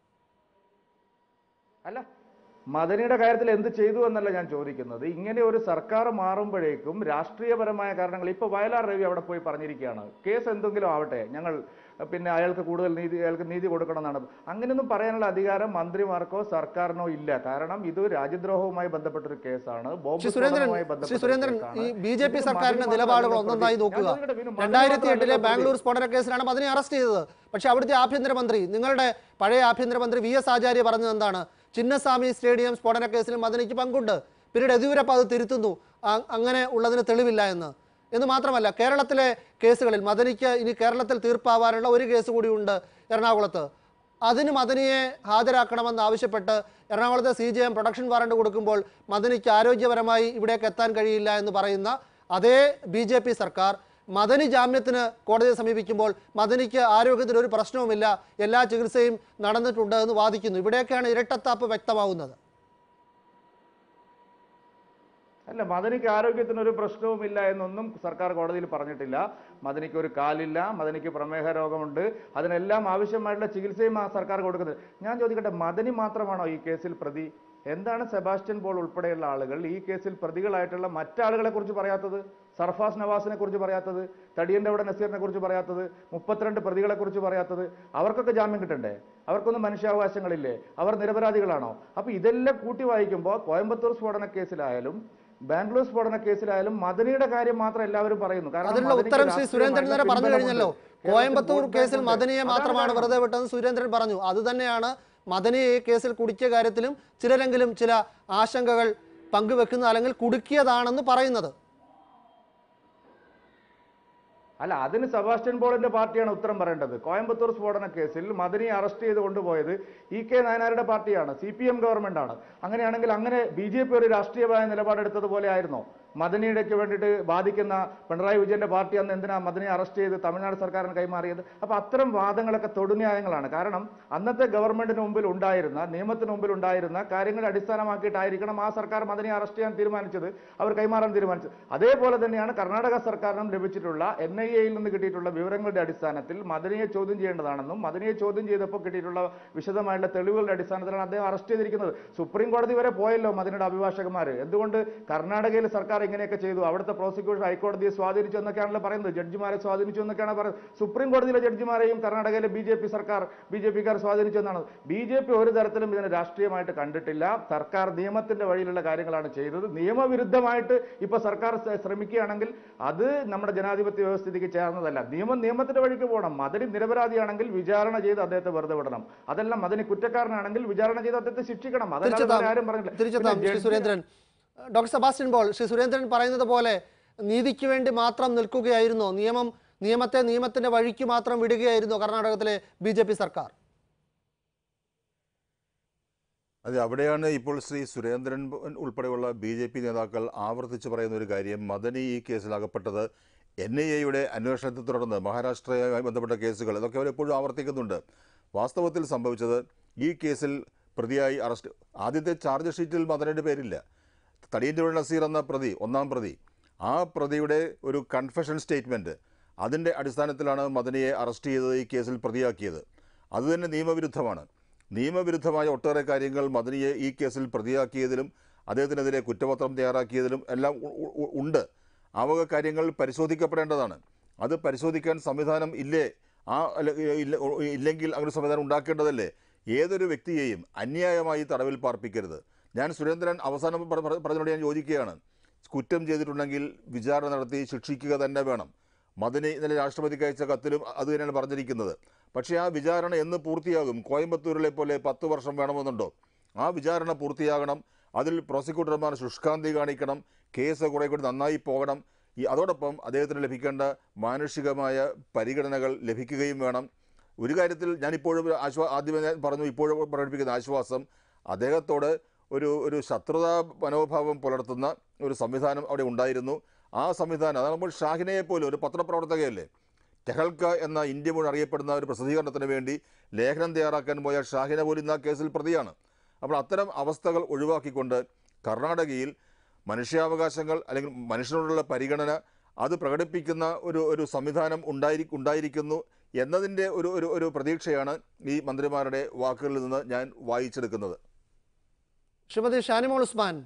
അല്ല മദനിയുടെ കാര്യത്തിൽ എന്ത് ചെയ്തു എന്നല്ല ഞാൻ ചോദിക്കുന്നത് ഇങ്ങനെ ഒരു സർക്കാർ മാറുമ്പോഴേക്കും രാഷ്ട്രീയപരമായ കാരണങ്ങൾ ഇപ്പൊ വയലാർ രവി അവിടെ പോയി പറഞ്ഞിരിക്കുകയാണ് കേസ് എന്തെങ്കിലും ആവട്ടെ ഞങ്ങൾ അഹ് പിന്നെ അയാൾക്ക് കൂടുതൽ നീതി അയാൾക്ക് നീതി കൊടുക്കണം എന്നാണ് അങ്ങനെയൊന്നും പറയാനുള്ള അധികാരം മന്ത്രിമാർക്കോ സർക്കാരിനോ ഇല്ല കാരണം ഇത് രാജ്യദ്രോഹവുമായി ബന്ധപ്പെട്ടൊരു കേസാണ് ബോംബ് ശ്രീ സുരേന്ദ്രൻ സ്ഫോടനവുമായി ശ്രീ ബന്ധപ്പെട്ട സുരേന്ദ്രൻ കേസാണ്. ഈ ബി ജെ പി ഇതിന് സർക്കാരിന്റെ മദനി നിലപാടുകൾ മാത്രമല്ല ഒന്നൊന്നായി പ്രതി. നോക്കുക ഞാൻ ചോദിക്കട്ടെ, ബിനു, മദനി രണ്ടായിരത്തി എട്ടിലെ മാത്രമല്ല പ്രതി. ബാംഗ്ലൂർ സ്ഫോടന കേസിലാണ് മദനി അറസ്റ്റ് ചെയ്തത് പക്ഷേ അവിടുത്തെ ആഭ്യന്തരമന്ത്രി നിങ്ങളുടെ പഴയ ആഭ്യന്തരമന്ത്രി വി എസ് ആചാര്യ പറഞ്ഞത് എന്താണ് ചിന്നസ്വാമി സ്റ്റേഡിയം സ്ഫോടന കേസിൽ മദനിക്ക് പങ്കുണ്ട് പിന്നീട് യെദ്യൂരപ്പ അത് തിരുത്തുന്നു അ- അങ്ങനെ ഉള്ളതിന് തെളിവില്ല എന്ന് എന്ന് മാത്രമല്ല കേരളത്തിലെ കേസുകളിൽ മദനിക്ക് ഇനി കേരളത്തിൽ തീർപ്പാവാനുള്ള ഒരു കേസ് കൂടിയുണ്ട് എറണാകുളത്ത് അതിന് മദനിയെ ഹാജരാക്കണമെന്ന് ആവശ്യപ്പെട്ട് എറണാകുളത്തെ C J M production warrant കൊടുക്കുമ്പോൾ മദനിക്ക് ആരോഗ്യപരമായി ഇവിടേക്ക് എത്താൻ കഴിയില്ല എന്ന് പറയുന്ന അതേ ബി ജെ പി സർക്കാർ മദനി ജാമ്യത്തിന് കോടതിയെ സമീപിക്കുമ്പോൾ മദനിക്ക് ആരോഗ്യത്തിന് ഒരു പ്രശ്നവുമില്ല എല്ലാ ചികിത്സയും നടന്നിട്ടുണ്ട് എന്ന് വാദിക്കുന്നു ഇവിടെയൊക്കെയാണ് ഇരട്ടത്താപ്പ് വ്യക്തമാവുന്നത് അല്ല മദനിക്ക് ആരോഗ്യത്തിന് ഒരു പ്രശ്നവുമില്ല എന്നൊന്നും സർക്കാർ കോടതിയിൽ പറഞ്ഞിട്ടില്ല മദനിക്ക് ഒരു കാലില്ല മദനിക്ക് പ്രമേഹ രോഗമുണ്ട് അതിനെല്ലാം ആവശ്യമായിട്ടുള്ള ചികിത്സയും ആ സർക്കാർ കൊടുക്കുന്നത് ഞാൻ ചോദിക്കട്ടെ മദനി മാത്രമാണോ ഈ കേസിൽ പ്രതി എന്താണ് സെബാസ്റ്റ്യൻ പോൾ ഉൾപ്പെടെയുള്ള ആളുകൾ ഈ കേസിൽ പ്രതികളായിട്ടുള്ള മറ്റാളുകളെ കുറിച്ച് പറയാത്തത് സർഫാസ് നവാസിനെ കുറിച്ച് പറയാത്തത് തടിയന്റെ അവിടെ നസീറിനെ കുറിച്ച് പറയാത്തത് മുപ്പത്തിരണ്ട് പ്രതികളെ കുറിച്ച് പറയാത്തത് അവർക്കൊക്കെ ജാമ്യം കിട്ടണ്ടേ അവർക്കൊന്നും മനുഷ്യാവകാശങ്ങളില്ലേ അവർ നിരപരാധികളാണോ അപ്പൊ ഇതെല്ലാം കൂട്ടി വായിക്കുമ്പോൾ കോയമ്പത്തൂർ സ്ഫോടന കേസിലായാലും ബാംഗ്ലൂർ സ്ഫോടന കേസിലായാലും മദനിയുടെ കാര്യം മാത്രം എല്ലാവരും പറയുന്നു കാരണം അതിനുള്ള മദനിക്ക് ഉത്തരം ശ്രീ സുരേന്ദ്രൻ തന്നെ പറഞ്ഞു രാഷ്ട്രീയമായിട്ടുള്ള കഴിഞ്ഞല്ലോ പിൻബലമുണ്ട്. കോയമ്പത്തൂർ കേരളത്തിൽ കേസിൽ വോട്ട് മദനിയെ ബാങ്കുണ്ട്. മാത്രമാണ് അതാണ് വെറുതെ വിട്ടതെന്ന് സുരേന്ദ്രൻ പറഞ്ഞു അത് തന്നെയാണ് മദനിയെ ഈ കേസിൽ കുടുക്കിയ കാര്യത്തിലും ചിലരെങ്കിലും ചില ആശങ്കകൾ പങ്കുവെക്കുന്ന അല്ലെങ്കിൽ കുടുക്കിയതാണെന്ന് പറയുന്നത് അല്ല അതിന് സെബാസ്റ്റ്യൻ പോളിന്റെ പാർട്ടിയാണ് ഉത്തരം പറയേണ്ടത് കോയമ്പത്തൂർ സ്ഫോടന കേസിൽ മദനിയെ അറസ്റ്റ് ചെയ്ത് കൊണ്ടുപോയത് ഇ കെ നായനാരുടെ പാർട്ടിയാണ് സി പി എം ഗവൺമെന്റ് ആണ് അങ്ങനെയാണെങ്കിൽ അങ്ങനെ ബി ജെ പി ഒരു രാഷ്ട്രീയമായ നിലപാടെടുത്തതുപോലെ ആയിരുന്നോ മദനിയുടെക്ക് വേണ്ടിയിട്ട് ബാധിക്കുന്ന പിണറായി വിജയന്റെ പാർട്ടി അന്ന് എന്തിനാ മദനിയെ അറസ്റ്റ് ചെയ്ത് തമിഴ്നാട് സർക്കാരിന് കൈമാറിയത് അപ്പൊ അത്തരം വാദങ്ങളൊക്കെ തൊടുന്യായങ്ങളാണ് കാരണം അന്നത്തെ ഗവൺമെന്റിന് മുമ്പിൽ ഉണ്ടായിരുന്ന നിയമത്തിന് മുമ്പിൽ ഉണ്ടായിരുന്ന കാര്യങ്ങളെ അടിസ്ഥാനമാക്കിയിട്ടായിരിക്കണം ആ സർക്കാർ മദനിയെ അറസ്റ്റ് ചെയ്യാൻ തീരുമാനിച്ചത് അവർ കൈമാറാൻ തീരുമാനിച്ചത് അതേപോലെ തന്നെയാണ് കർണാടക സർക്കാരിനും ലഭിച്ചിട്ടുള്ള എൻ ഐ എയിൽ നിന്ന് കിട്ടിയിട്ടുള്ള വിവരങ്ങളുടെ അടിസ്ഥാനത്തിൽ മദനിയെ ചോദ്യം ചെയ്യേണ്ടതാണെന്നും മദനിയെ ചോദ്യം ചെയ്തപ്പോൾ കിട്ടിയിട്ടുള്ള വിശദമായിട്ടുള്ള തെളിവുകളുടെ അടിസ്ഥാനത്തിലാണ് അദ്ദേഹം അറസ്റ്റ് ചെയ്തിരിക്കുന്നത് സുപ്രീം കോടതി വരെ പോയല്ലോ മദനിയുടെ അഭിഭാഷകന്മാർ എന്തുകൊണ്ട് കർണാടകയിൽ സർക്കാർ ഇങ്ങനെയൊക്കെ ചെയ്തു അവിടുത്തെ പ്രോസിക്യൂഷൻ ഹൈക്കോടതിയെ സ്വാധീനിച്ചു എന്നൊക്കെയാണല്ലോ പറയുന്നത് ജഡ്ജിമാരെ സ്വാധീനിച്ചു എന്നൊക്കെയാണ് പറയുന്നത് സുപ്രീം കോടതിയിലെ ജഡ്ജിമാരെയും കർണാടകയിലെ ബി ജെ പി സർക്കാർ ബി ജെ പിക്കാർ സ്വാധീനിച്ചു എന്നാണ് ബി ജെ പി ഒരു തരത്തിലും ഇതിനെ രാഷ്ട്രീയമായിട്ട് കണ്ടിട്ടില്ല സർക്കാർ നിയമത്തിന്റെ വഴിയിലുള്ള കാര്യങ്ങളാണ് ചെയ്തത് നിയമവിരുദ്ധമായിട്ട് ഇപ്പൊ സർക്കാർ ശ്ര- ശ്രമിക്കുകയാണെങ്കിൽ അത് നമ്മുടെ ജനാധിപത്യ വ്യവസ്ഥിതിക്ക് ചേർന്നതല്ല നിയമം നിയമത്തിന്റെ വഴിക്ക് പോകണം മദനി നിരപരാധിയാണെങ്കിൽ വിചാരണ ചെയ്ത് അദ്ദേഹത്തെ വെറുതെ വിടണം അതെല്ലാം മദനി കുറ്റക്കാരനാണെങ്കിൽ വിചാരണ ചെയ്ത് അദ്ദേഹത്തെ ശിക്ഷിക്കണം അതല്ലാതെ തിരിച്ചെത്താം വേറെ ആരും പറഞ്ഞില്ല തിരിച്ചെത്താം പിന്നെ ശ്രീ ജഡ്ജി- സുരേന്ദ്രൻ ഡോക്ടർ സെബാസ്റ്റ്യൻ പോൾ ശ്രീ സുരേന്ദ്രൻ പറയുന്നത് പോലെ നീതിക്ക് വേണ്ടി മാത്രം നിൽക്കുകയായിരുന്നോ നിയമം നിയമത്തെ നിയമത്തിന്റെ വഴിക്ക് മാത്രം വിടുകയായിരുന്നോ കർണാടകത്തിലെ ബി ജെ പി സർക്കാർ അതെ അവിടെയാണ് ഇപ്പോൾ ശ്രീ സുരേന്ദ്രൻ ഉൾപ്പെടെയുള്ള ബി ജെ പി നേതാക്കൾ ആവർത്തിച്ച് പറയുന്ന ഒരു കാര്യം മദനി ഈ കേസിൽ അകപ്പെട്ടത് എൻ ഐ എയുടെ അന്വേഷണത്തെ തുടർന്ന് മഹാരാഷ്ട്രയുമായി ബന്ധപ്പെട്ട കേസുകൾ ഇതൊക്കെ അവർ എപ്പോഴും ആവർത്തിക്കുന്നുണ്ട് വാസ്തവത്തിൽ സംഭവിച്ചത് ഈ കേസിൽ പ്രതിയായി അറസ്റ്റ് ആദ്യത്തെ ചാർജ് ഷീറ്റിൽ മദനയുടെ പേരില്ല തടിയൻ്റെ നസീർ എന്ന പ്രതി ഒന്നാം പ്രതി ആ പ്രതിയുടെ ഒരു കൺഫെഷൻ സ്റ്റേറ്റ്മെൻറ്റ് അതിൻ്റെ അടിസ്ഥാനത്തിലാണ് മദനിയെ അറസ്റ്റ് ചെയ്തത് ഈ കേസിൽ പ്രതിയാക്കിയത് അതുതന്നെ നിയമവിരുദ്ധമാണ് നിയമവിരുദ്ധമായ ഒട്ടേറെ കാര്യങ്ങൾ മദനിയെ ഈ കേസിൽ പ്രതിയാക്കിയതിലും അദ്ദേഹത്തിനെതിരെ കുറ്റപത്രം തയ്യാറാക്കിയതിലും എല്ലാം ഉ- ഉ- ഉ- ഉണ്ട് ആ വക കാര്യങ്ങൾ പരിശോധിക്കപ്പെടേണ്ടതാണ് അത് പരിശോധിക്കാൻ സംവിധാനം ഇല്ലേ ആ അല്ല- ഇല്ല- ഇല്ലെങ്കിൽ അങ്ങനെ ഒരു സംവിധാനം ഉണ്ടാക്കേണ്ടതല്ലേ ഏതൊരു വ്യക്തിയെയും അന്യായമായി തടവിൽ പാർപ്പിക്കരുത് ഞാൻ സുരേന്ദ്രൻ അവസാനം പറ- പറ- പറഞ്ഞതിനോട് ഞാൻ യോജിക്കുകയാണ് കുറ്റം ചെയ്തിട്ടുണ്ടെങ്കിൽ വിചാരണ നടത്തി ശിക്ഷിക്കുക തന്നെ വേണം മദനി ഇന്നലെ രാഷ്ട്രപതിക്ക് അയച്ച കത്തിലും അത് തന്നെയാണ് പറഞ്ഞിരിക്കുന്നത് പക്ഷേ ആ വിചാരണ എന്ന് പൂർത്തിയാകും കോയമ്പത്തൂരിലെ പോലെ പത്ത് വർഷം വേണമെന്നുണ്ടോ ആ വിചാരണ പൂർത്തിയാകണം അതിൽ പ്രോസിക്യൂട്ടർമാർ ശുഷ്കാന്തി കാണിക്കണം കേസ് കുറെ കൂടി നന്നായി പോകണം ഈ അതോടൊപ്പം അദ്ദേഹത്തിന് ലഭിക്കേണ്ട മാനുഷികമായ പരിഗണനകൾ ലഭിക്കുകയും വേണം ഒരു കാര്യത്തിൽ ഞാനിപ്പോഴും ആശ്വാ ആദ്യമേ ഞാൻ പറഞ്ഞു ഇപ്പോഴും പ്രകടിപ്പിക്കുന്ന ആശ്വാസം അദ്ദേഹത്തോട് ഒരു ഒരു ശത്രുതാ മനോഭാവം പുലർത്തുന്ന ഒരു സംവിധാനം അവിടെ ഉണ്ടായിരുന്നു ആ സംവിധാനം അത് നമ്മൾ ഷാഹിനയെ പോലും ഒരു പത്രപ്രവർത്തകയല്ലേ ടെഹൽക്ക എന്ന ഇന്ത്യ മുഴുവൻ അറിയപ്പെടുന്ന ഒരു പ്രസിദ്ധീകരണത്തിന് വേണ്ടി ലേഖനം തയ്യാറാക്കാൻ പോയ ഷാഹിന പോലും ഇന്ന് ആ കേസിൽ പ്രതിയാണ് അപ്പോൾ അത്തരം അവസ്ഥകൾ ഒഴിവാക്കിക്കൊണ്ട് കർണാടകയിൽ മനുഷ്യാവകാശങ്ങൾ അല്ലെങ്കിൽ മനുഷ്യനോടുള്ള പരിഗണന അത് പ്രകടിപ്പിക്കുന്ന ഒരു ഒരു സംവിധാനം ഉണ്ടായിരി ഉണ്ടായിരിക്കുന്നു എന്നതിൻ്റെ ഒരു ഒരു ഒരു പ്രതീക്ഷയാണ് ഈ മന്ത്രിമാരുടെ വാക്കുകളിൽ നിന്ന് ഞാൻ വായിച്ചെടുക്കുന്നത് ശ്രീമതി ഷാനിമോൾ ഉസ്മാൻ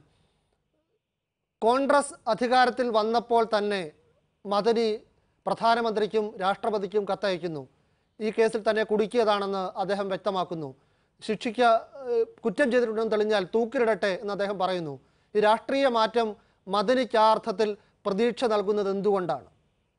കോൺഗ്രസ് അധികാരത്തിൽ വന്നപ്പോൾ തന്നെ മദനി പ്രധാനമന്ത്രിക്കും രാഷ്ട്രപതിക്കും കത്തയക്കുന്നു ഈ കേസിൽ തന്നെ കുടുക്കിയതാണെന്ന് അദ്ദേഹം വ്യക്തമാക്കുന്നു ശിക്ഷിക്ക ഏഹ്, കുറ്റം ചെയ്തിട്ടുണ്ടെന്ന് തെളിഞ്ഞാൽ തൂക്കിലിടട്ടെ എന്ന് അദ്ദേഹം പറയുന്നു ഈ രാഷ്ട്രീയ മാറ്റം മദനിക്ക് ആ അർത്ഥത്തിൽ പ്രതീക്ഷ നൽകുന്നത് എന്തുകൊണ്ടാണ്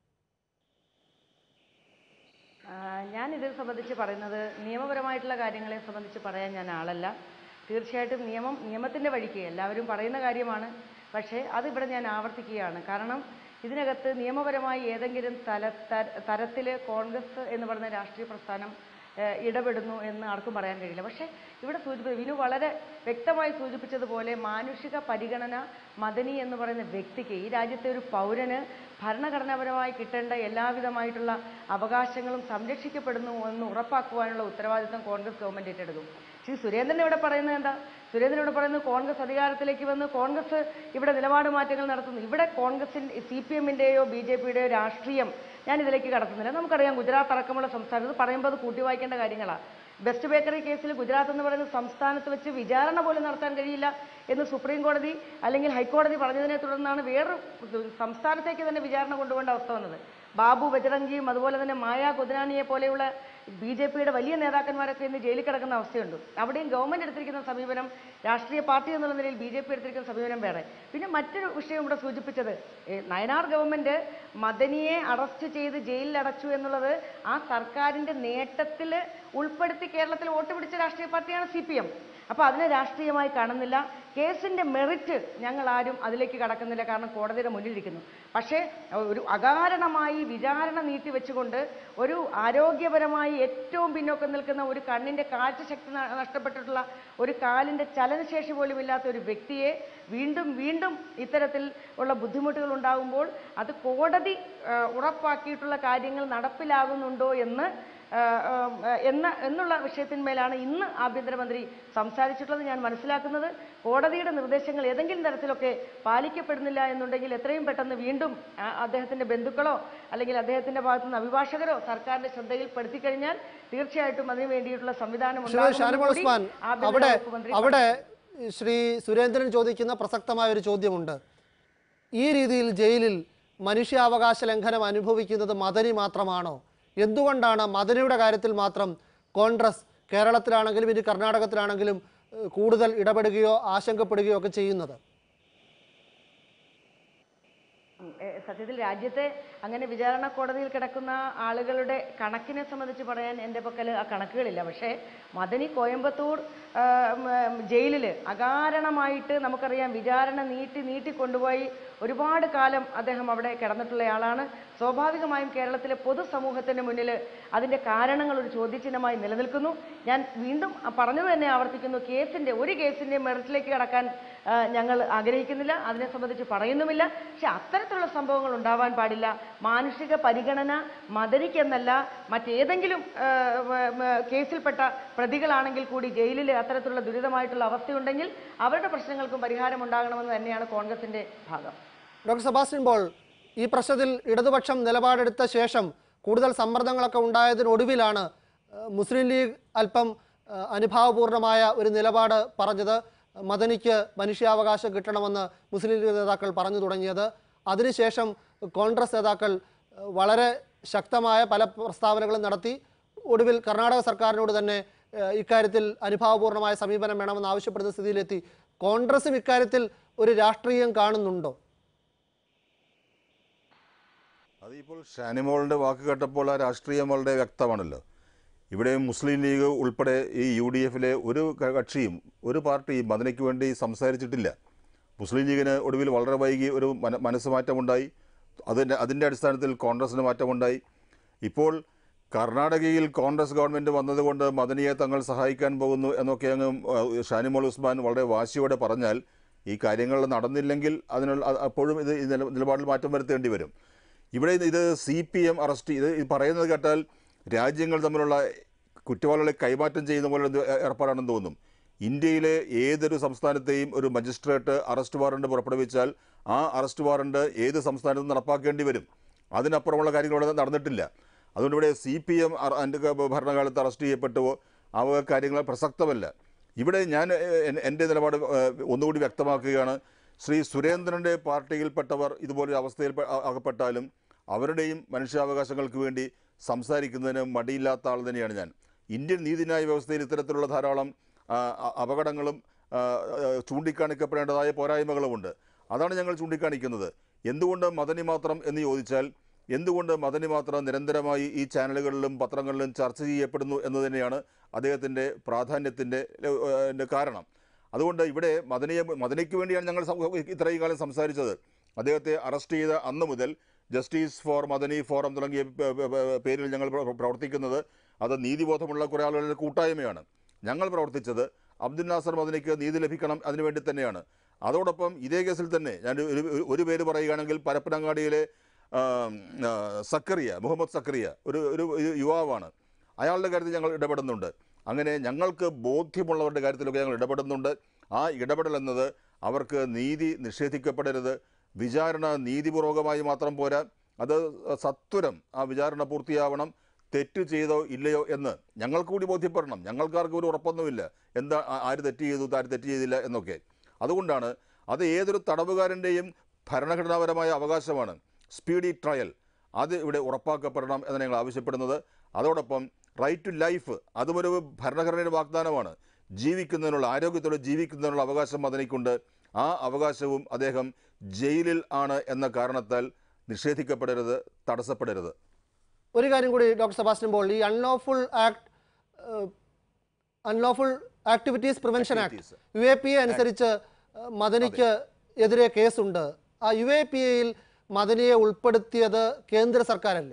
ആ, ഞാൻ ഇതിൽ സംബന്ധിച്ച് പറയുന്നത് നിയമപരമായിട്ടുള്ള കാര്യങ്ങളെ സംബന്ധിച്ച് പറയാൻ ഞാൻ ആളല്ല തീർച്ചയായിട്ടും നിയമം നിയമത്തിൻ്റെ വഴിക്ക് എല്ലാവരും പറയുന്ന കാര്യമാണ് പക്ഷേ അതിവിടെ ഞാൻ ആവർത്തിക്കുകയാണ് കാരണം ഇതിനകത്ത് നിയമപരമായി ഏതെങ്കിലും തല തരത്തിൽ കോൺഗ്രസ് എന്ന് പറയുന്ന രാഷ്ട്രീയ പ്രസ്ഥാനം ഏഹ്, ഇടപെടുന്നു എന്ന് ആർക്കും പറയാൻ കഴിയില്ല പക്ഷേ ഇവിടെ സൂചിപ്പി വിനു വളരെ വ്യക്തമായി സൂചിപ്പിച്ചതുപോലെ മാനുഷിക പരിഗണന മദനി എന്ന് പറയുന്ന വ്യക്തിക്ക് ഈ രാജ്യത്തെ ഒരു പൗരന് ഭരണഘടനാപരമായി കിട്ടേണ്ട എല്ലാവിധമായിട്ടുള്ള അവകാശങ്ങളും സംരക്ഷിക്കപ്പെടുന്നു എന്ന് ഉറപ്പാക്കുവാനുള്ള ഉത്തരവാദിത്തം കോൺഗ്രസ് ഗവൺമെന്റ് ഏറ്റെടുക്കും ശ്രീ സുരേന്ദ്രൻ ഇവിടെ പറയുന്നത് എന്താ സുരേന്ദ്രൻ ഇവിടെ പറയുന്നത് കോൺഗ്രസ് അധികാരത്തിലേക്ക് വന്ന് കോൺഗ്രസ് ഇവിടെ നിലപാട് മാറ്റങ്ങൾ നടത്തുന്നു ഇവിടെ കോൺഗ്രസിൻ്റെ സി പി എമ്മിൻ്റെയോ ബി ജെ പിയുടെയോ രാഷ്ട്രീയം ഞാൻ ഇതിലേക്ക് കടത്തുന്നില്ല നമുക്കറിയാം ഗുജറാത്ത് അടക്കമുള്ള സംസ്ഥാനത്ത് പറയുമ്പോൾ അത് കൂട്ടി വായിക്കേണ്ട കാര്യങ്ങളാണ് ബെസ്റ്റ് ബേക്കറി കേസിൽ ഗുജറാത്ത് എന്ന് പറയുന്ന സംസ്ഥാനത്ത് വെച്ച് വിചാരണ പോലും നടത്താൻ കഴിയില്ല എന്ന് സുപ്രീം കോടതി അല്ലെങ്കിൽ ഹൈക്കോടതി പറഞ്ഞതിനെ തുടർന്നാണ് വേറൊരു സംസ്ഥാനത്തേക്ക് തന്നെ വിചാരണ കൊണ്ടുപോകേണ്ട അവസ്ഥ വന്നത് ബാബു ബജറംഗിയും അതുപോലെ തന്നെ മായ കുദ്രാനിയെ പോലെയുള്ള ബി ജെ പിയുടെ വലിയ നേതാക്കന്മാരൊക്കെ ഇന്ന് ജയിലിൽ കിടക്കുന്ന അവസ്ഥയുണ്ട് അവിടെയും ഗവൺമെന്റ് എടുത്തിരിക്കുന്ന സമീപനം രാഷ്ട്രീയ പാർട്ടി എന്നുള്ള നിലയിൽ ബി ജെ പി എടുത്തിരിക്കുന്ന സമീപനം വേറെ പിന്നെ മറ്റൊരു വിഷയം ഇവിടെ സൂചിപ്പിച്ചത് ഏ, നയനാർ ഗവൺമെന്റ് മദനിയെ അറസ്റ്റ് ചെയ്ത് ജയിലിൽ അടച്ചു എന്നുള്ളത് ആ സർക്കാരിന്റെ നേട്ടത്തിൽ ഉൾപ്പെടുത്തി കേരളത്തിൽ വോട്ട് പിടിച്ച രാഷ്ട്രീയ പാർട്ടിയാണ് സി പി എം അപ്പോൾ അതിനെ രാഷ്ട്രീയമായി കാണുന്നില്ല കേസിന്റെ മെറിറ്റ് ഞങ്ങൾ ആരും അതിലേക്ക് കടക്കുന്നില്ല കാരണം കോടതിയുടെ മുന്നിലിരിക്കുന്നു പക്ഷേ ഒരു അകാരണമായി വിചാരണ നീട്ടി വെച്ചുകൊണ്ട് ഒരു ആരോഗ്യപരമായി ഏറ്റവും പിന്നോക്കം നിൽക്കുന്ന ഒരു കണ്ണിന്റെ കാഴ്ചശക്തി ന- നഷ്ടപ്പെട്ടിട്ടുള്ള ഒരു കാലിന്റെ ചലനശേഷി പോലും ഇല്ലാത്ത ഒരു വ്യക്തിയെ വീണ്ടും വീണ്ടും ഇത്തരത്തിൽ ഉള്ള ബുദ്ധിമുട്ടുകൾ ഉണ്ടാകുമ്പോൾ അത് കോടതി ആ, ഉറപ്പാക്കിയിട്ടുള്ള കാര്യങ്ങൾ നടപ്പിലാകുന്നുണ്ടോ എന്ന് ആ, ആ, എന്ന എന്നുള്ള വിഷയത്തിന്മേലാണ് ഇന്ന് ആഭ്യന്തരമന്ത്രി സംസാരിച്ചിട്ടുള്ളത് ഞാൻ മനസ്സിലാക്കുന്നത് കോടതിയുടെ നിർദ്ദേശങ്ങൾ ഏതെങ്കിലും തരത്തിലൊക്കെ പാലിക്കപ്പെടുന്നില്ല എന്നുണ്ടെങ്കിൽ എത്രയും പെട്ടെന്ന് വീണ്ടും ആ, അദ്ദേഹത്തിന്റെ ബന്ധുക്കളോ അല്ലെങ്കിൽ അദ്ദേഹത്തിന്റെ ഭാഗത്തുനിന്ന് അഭിഭാഷകരോ സർക്കാരിന്റെ ശ്രദ്ധയിൽപ്പെടുത്തി കഴിഞ്ഞാൽ തീർച്ചയായിട്ടും അതിനു വേണ്ടിയിട്ടുള്ള സംവിധാനം ശ്രീ ഉണ്ടാകുമെന്ന് ഷാനിമോൾ കൂടി ഉസ്മാൻ ആഭ്യന്തര അവിടെ വകുപ്പ് മന്ത്രി അവിടെ ശ്രീ സുരേന്ദ്രൻ ചോദിക്കുന്ന പ്രസക്തമായ ഒരു ചോദ്യമുണ്ട് ഈ രീതിയിൽ ജയിലിൽ മനുഷ്യാവകാശ ലംഘനം അനുഭവിക്കുന്നത് മദനി മാത്രമാണോ എന്തുകൊണ്ടാണ് മദനിയുടെ കാര്യത്തിൽ മാത്രം കോൺഗ്രസ് കേരളത്തിലാണെങ്കിലും ഇനി കർണാടകത്തിലാണെങ്കിലും ഏഹ്, കൂടുതൽ ഇടപെടുകയോ ആശങ്കപ്പെടുകയോ ഒക്കെ ചെയ്യുന്നത് ഉം, ഏ, സത്യത്തിൽ രാജ്യത്തെ അങ്ങനെ വിചാരണ കോടതിയിൽ കിടക്കുന്ന ആളുകളുടെ കണക്കിനെ സംബന്ധിച്ച് പറയാൻ എൻ്റെ പക്കൽ ആ കണക്കുകളില്ല പക്ഷേ മദനി കോയമ്പത്തൂർ ആ, ഉം, ഉം, ജയിലില് അകാരണമായിട്ട് നമുക്കറിയാം വിചാരണ നീട്ടി നീട്ടി കൊണ്ടുപോയി ഒരുപാട് കാലം അദ്ദേഹം അവിടെ കിടന്നിട്ടുള്ളയാളാണ് സ്വാഭാവികമായും കേരളത്തിലെ പൊതുസമൂഹത്തിന് മുന്നിൽ അതിൻ്റെ കാരണങ്ങൾ ഒരു ചോദ്യചിഹ്നമായി നിലനിൽക്കുന്നു ഞാൻ വീണ്ടും പറഞ്ഞത് തന്നെ ആവർത്തിക്കുന്നു കേസിൻ്റെ ഒരു കേസിൻ്റെ മെറിറ്റിലേക്ക് കടക്കാൻ ആ, ഞങ്ങൾ ആഗ്രഹിക്കുന്നില്ല അതിനെ സംബന്ധിച്ച് പറയുന്നുമില്ല പക്ഷെ അത്തരത്തിലുള്ള സംഭവങ്ങൾ ഉണ്ടാവാൻ പാടില്ല മാനുഷിക പരിഗണന മദനിക്കെന്നല്ല മറ്റേതെങ്കിലും ആ, മ- മ- കേസിൽപ്പെട്ട പ്രതികളാണെങ്കിൽ കൂടി ജയിലിൽ അത്തരത്തിലുള്ള ദുരിതമായിട്ടുള്ള അവസ്ഥയുണ്ടെങ്കിൽ അവരുടെ പ്രശ്നങ്ങൾക്കും പരിഹാരം ഉണ്ടാകണമെന്ന് തന്നെയാണ് കോൺഗ്രസിന്റെ ഭാഗം ഡോക്ടർ സെബാസ്റ്റ്യൻ പോൾ ഈ പ്രശ്നത്തിൽ ഇടതുപക്ഷം നിലപാടെടുത്ത ശേഷം കൂടുതൽ സമ്മർദ്ദങ്ങളൊക്കെ ഉണ്ടായതിനൊടുവിലാണ് ഏഹ്, മുസ്ലിം ലീഗ് അല്പം ഏഹ്, അനുഭാവപൂർണമായ ഒരു നിലപാട് പറഞ്ഞത് മദനിക്ക് മനുഷ്യാവകാശം കിട്ടണമെന്ന് മുസ്ലിം ലീഗ് നേതാക്കൾ പറഞ്ഞു തുടങ്ങിയത് അതിനുശേഷം കോൺഗ്രസ് നേതാക്കൾ ഏഹ്, വളരെ ശക്തമായ പല പ്രസ്താവനകളും നടത്തി ഒടുവിൽ കർണാടക സർക്കാരിനോട് തന്നെ ഏഹ്, ഇക്കാര്യത്തിൽ അനുഭാവപൂർണമായ സമീപനം വേണമെന്ന് ആവശ്യപ്പെടുന്ന സ്ഥിതിയിലെത്തി കോൺഗ്രസും ഇക്കാര്യത്തിൽ ഒരു രാഷ്ട്രീയം കാണുന്നുണ്ടോ അതിപ്പോൾ ഷാനിമോളിൻ്റെ വാക്ക് കേട്ടപ്പോൾ ആ രാഷ്ട്രീയം വളരെ വ്യക്തമാണല്ലോ ഇവിടെ മുസ്ലിം ലീഗ് ഉൾപ്പെടെ ഈ യു ഡി എഫിലെ ഒരു ക- കക്ഷിയും ഒരു പാർട്ടിയും മദനയ്ക്ക് വേണ്ടി സംസാരിച്ചിട്ടില്ല മുസ്ലിം ലീഗിന് ഒടുവിൽ വളരെ വൈകി ഒരു മന മനസ്സ് മാറ്റമുണ്ടായി അതിൻ്റെ അതിൻ്റെ അടിസ്ഥാനത്തിൽ കോൺഗ്രസിന് മാറ്റമുണ്ടായി ഇപ്പോൾ കർണാടകയിൽ കോൺഗ്രസ് ഗവൺമെൻറ് വന്നതുകൊണ്ട് മദനിയെ തങ്ങൾ സഹായിക്കാൻ പോകുന്നു എന്നൊക്കെ അങ്ങ് ഏഹ്, ഷാനിമോൾ ഉസ്മാൻ വളരെ വാശിയോടെ പറഞ്ഞാൽ ഈ കാര്യങ്ങൾ നടന്നില്ലെങ്കിൽ അതിനുള്ള അ- അപ്പോഴും ഇത് ഈ നില- നിലപാടിൽ മാറ്റം വരുത്തേണ്ടി വരും ഇവിടെ ഇത് ഇത് സി പി എം അറസ്റ്റ് ഇത് ഇത് പറയുന്നത് കേട്ടാൽ രാജ്യങ്ങൾ തമ്മിലുള്ള കുറ്റവാളികളെ കൈമാറ്റം ചെയ്യുന്ന പോലെ ഒരു ഏർപ്പാടാണെന്ന് തോന്നും ഇന്ത്യയിലെ ഏതൊരു സംസ്ഥാനത്തെയും ഒരു മജിസ്ട്രേറ്റ് അറസ്റ്റ് വാറണ്ട് പുറപ്പെടുവിച്ചാൽ ആ അറസ്റ്റ് വാറണ്ട് ഏത് സംസ്ഥാനത്തും നടപ്പാക്കേണ്ടി വരും അതിനപ്പുറമുള്ള കാര്യങ്ങൾ ഇവിടെ നടന്നിട്ടില്ല അതുകൊണ്ട് ഇവിടെ സി പി എം ഭരണകാലത്ത് അറസ്റ്റ് ചെയ്യപ്പെട്ടുവോ ആ വക കാര്യങ്ങൾ പ്രസക്തമല്ല ഇവിടെ ഞാൻ ഏഹ്, എൻ- എൻ്റെ നിലപാട് ഏഹ്, ഒന്നുകൂടി വ്യക്തമാക്കുകയാണ് ശ്രീ സുരേന്ദ്രൻ്റെ പാർട്ടിയിൽപ്പെട്ടവർ ഇതുപോലൊരു അവസ്ഥയിൽ പെ- അ- അകപ്പെട്ടാലും അവരുടെയും മനുഷ്യാവകാശങ്ങൾക്ക് വേണ്ടി സംസാരിക്കുന്നതിന് മടിയില്ലാത്ത ആൾ തന്നെയാണ് ഞാൻ ഇന്ത്യൻ നീതിന്യായ വ്യവസ്ഥയിൽ ഇത്തരത്തിലുള്ള ധാരാളം ആ, അ- അപകടങ്ങളും ആ, ആ, ചൂണ്ടിക്കാണിക്കപ്പെടേണ്ടതായ പോരായ്മകളുമുണ്ട് അതാണ് ഞങ്ങൾ ചൂണ്ടിക്കാണിക്കുന്നത് എന്തുകൊണ്ട് മദനി മാത്രം എന്ന് ചോദിച്ചാൽ എന്തുകൊണ്ട് മദനി മാത്രം നിരന്തരമായി ഈ ചാനലുകളിലും പത്രങ്ങളിലും ചർച്ച ചെയ്യപ്പെടുന്നു എന്ന് തന്നെയാണ് അദ്ദേഹത്തിൻ്റെ പ്രാധാന്യത്തിൻ്റെ ഏഹ്, കാരണം അതുകൊണ്ട് ഇവിടെ മദനിയെ മദനിക്ക് വേണ്ടിയാണ് ഞങ്ങൾ സം- ഇത്രയും കാലം സംസാരിച്ചത് അദ്ദേഹത്തെ അറസ്റ്റ് ചെയ്ത അന്ന് മുതൽ ജസ്റ്റിസ് ഫോർ മദനി ഫോറം തുടങ്ങിയ പ- പ- പ- പേരിൽ ഞങ്ങൾ പ്ര- പ്രവർത്തിക്കുന്നത് അത് നീതിബോധമുള്ള കുറേ ആളുകളുടെ കൂട്ടായ്മയാണ് ഞങ്ങൾ പ്രവർത്തിച്ചത് അബ്ദുൽ നാസർ മദനിക്ക് നീതി ലഭിക്കണം അതിനുവേണ്ടി തന്നെയാണ് അതോടൊപ്പം ഇതേ കേസിൽ തന്നെ ഞാൻ ഒരു ഒരു- ഒരു പേര് പറയുകയാണെങ്കിൽ പരപ്പനങ്ങാടിയിലെ ആ, ആ, സക്കറിയ മുഹമ്മദ് സക്കറിയ ഒരു ഒരു ഒരു യുവാവാണ് അയാളുടെ കാര്യത്തിൽ ഞങ്ങൾ ഇടപെടുന്നുണ്ട് അങ്ങനെ ഞങ്ങൾക്ക് ബോധ്യമുള്ളവരുടെ കാര്യത്തിലൊക്കെ ഞങ്ങൾ ഇടപെടുന്നുണ്ട് ആ ഇടപെടൽ എന്നത് അവർക്ക് നീതി നിഷേധിക്കപ്പെടരുത് വിചാരണ നീതിപൂർവകമായി മാത്രം പോരാ അത് സത്വരം ആ വിചാരണ പൂർത്തിയാവണം തെറ്റ് ചെയ്തോ ഇല്ലയോ എന്ന് ഞങ്ങൾക്ക് കൂടി ബോധ്യപ്പെടണം ഞങ്ങൾക്കാർക്കും ഒരു ഉറപ്പൊന്നുമില്ല എന്താ ആ- ആര് തെറ്റ് ചെയ്തു ആര് തെറ്റ് ചെയ്തില്ല എന്നൊക്കെ അതുകൊണ്ടാണ് അത് ഏതൊരു തടവുകാരൻ്റെയും ഭരണഘടനാപരമായ അവകാശമാണ് സ്പീഡി ട്രയൽ അത് ഇവിടെ ഉറപ്പാക്കപ്പെടണം എന്ന് ഞങ്ങൾ ആവശ്യപ്പെടുന്നത് അതോടൊപ്പം റൈറ്റ് ടു ലൈഫ് അതും ഒരു ഭരണഘടനയുടെ വാഗ്ദാനമാണ് ജീവിക്കുന്നതിനുള്ള ആരോഗ്യത്തോടെ ജീവിക്കുന്നതിനുള്ള അവകാശം അതിനെക്കൊണ്ട് ആ അവകാശവും അദ്ദേഹം ജയിലിൽ ആണ് എന്ന കാരണത്താൽ നിഷേധിക്കപ്പെടരുത് തടസ്സപ്പെടരുത് ഒരു കാര്യം കൂടി ഡോക്ടർ സെബാസ്റ്റ്യൻ പോൾ ഈ unlawful act unlawful activities prevention act Activities. U A P A അനുസരിച്ച് ഏഹ്, മദനിക്ക് എതിരെ കേസുണ്ട് ആ യു എ പി എയിൽ മദനിയെ ഉൾപ്പെടുത്തിയത് കേന്ദ്ര സർക്കാരല്ലേ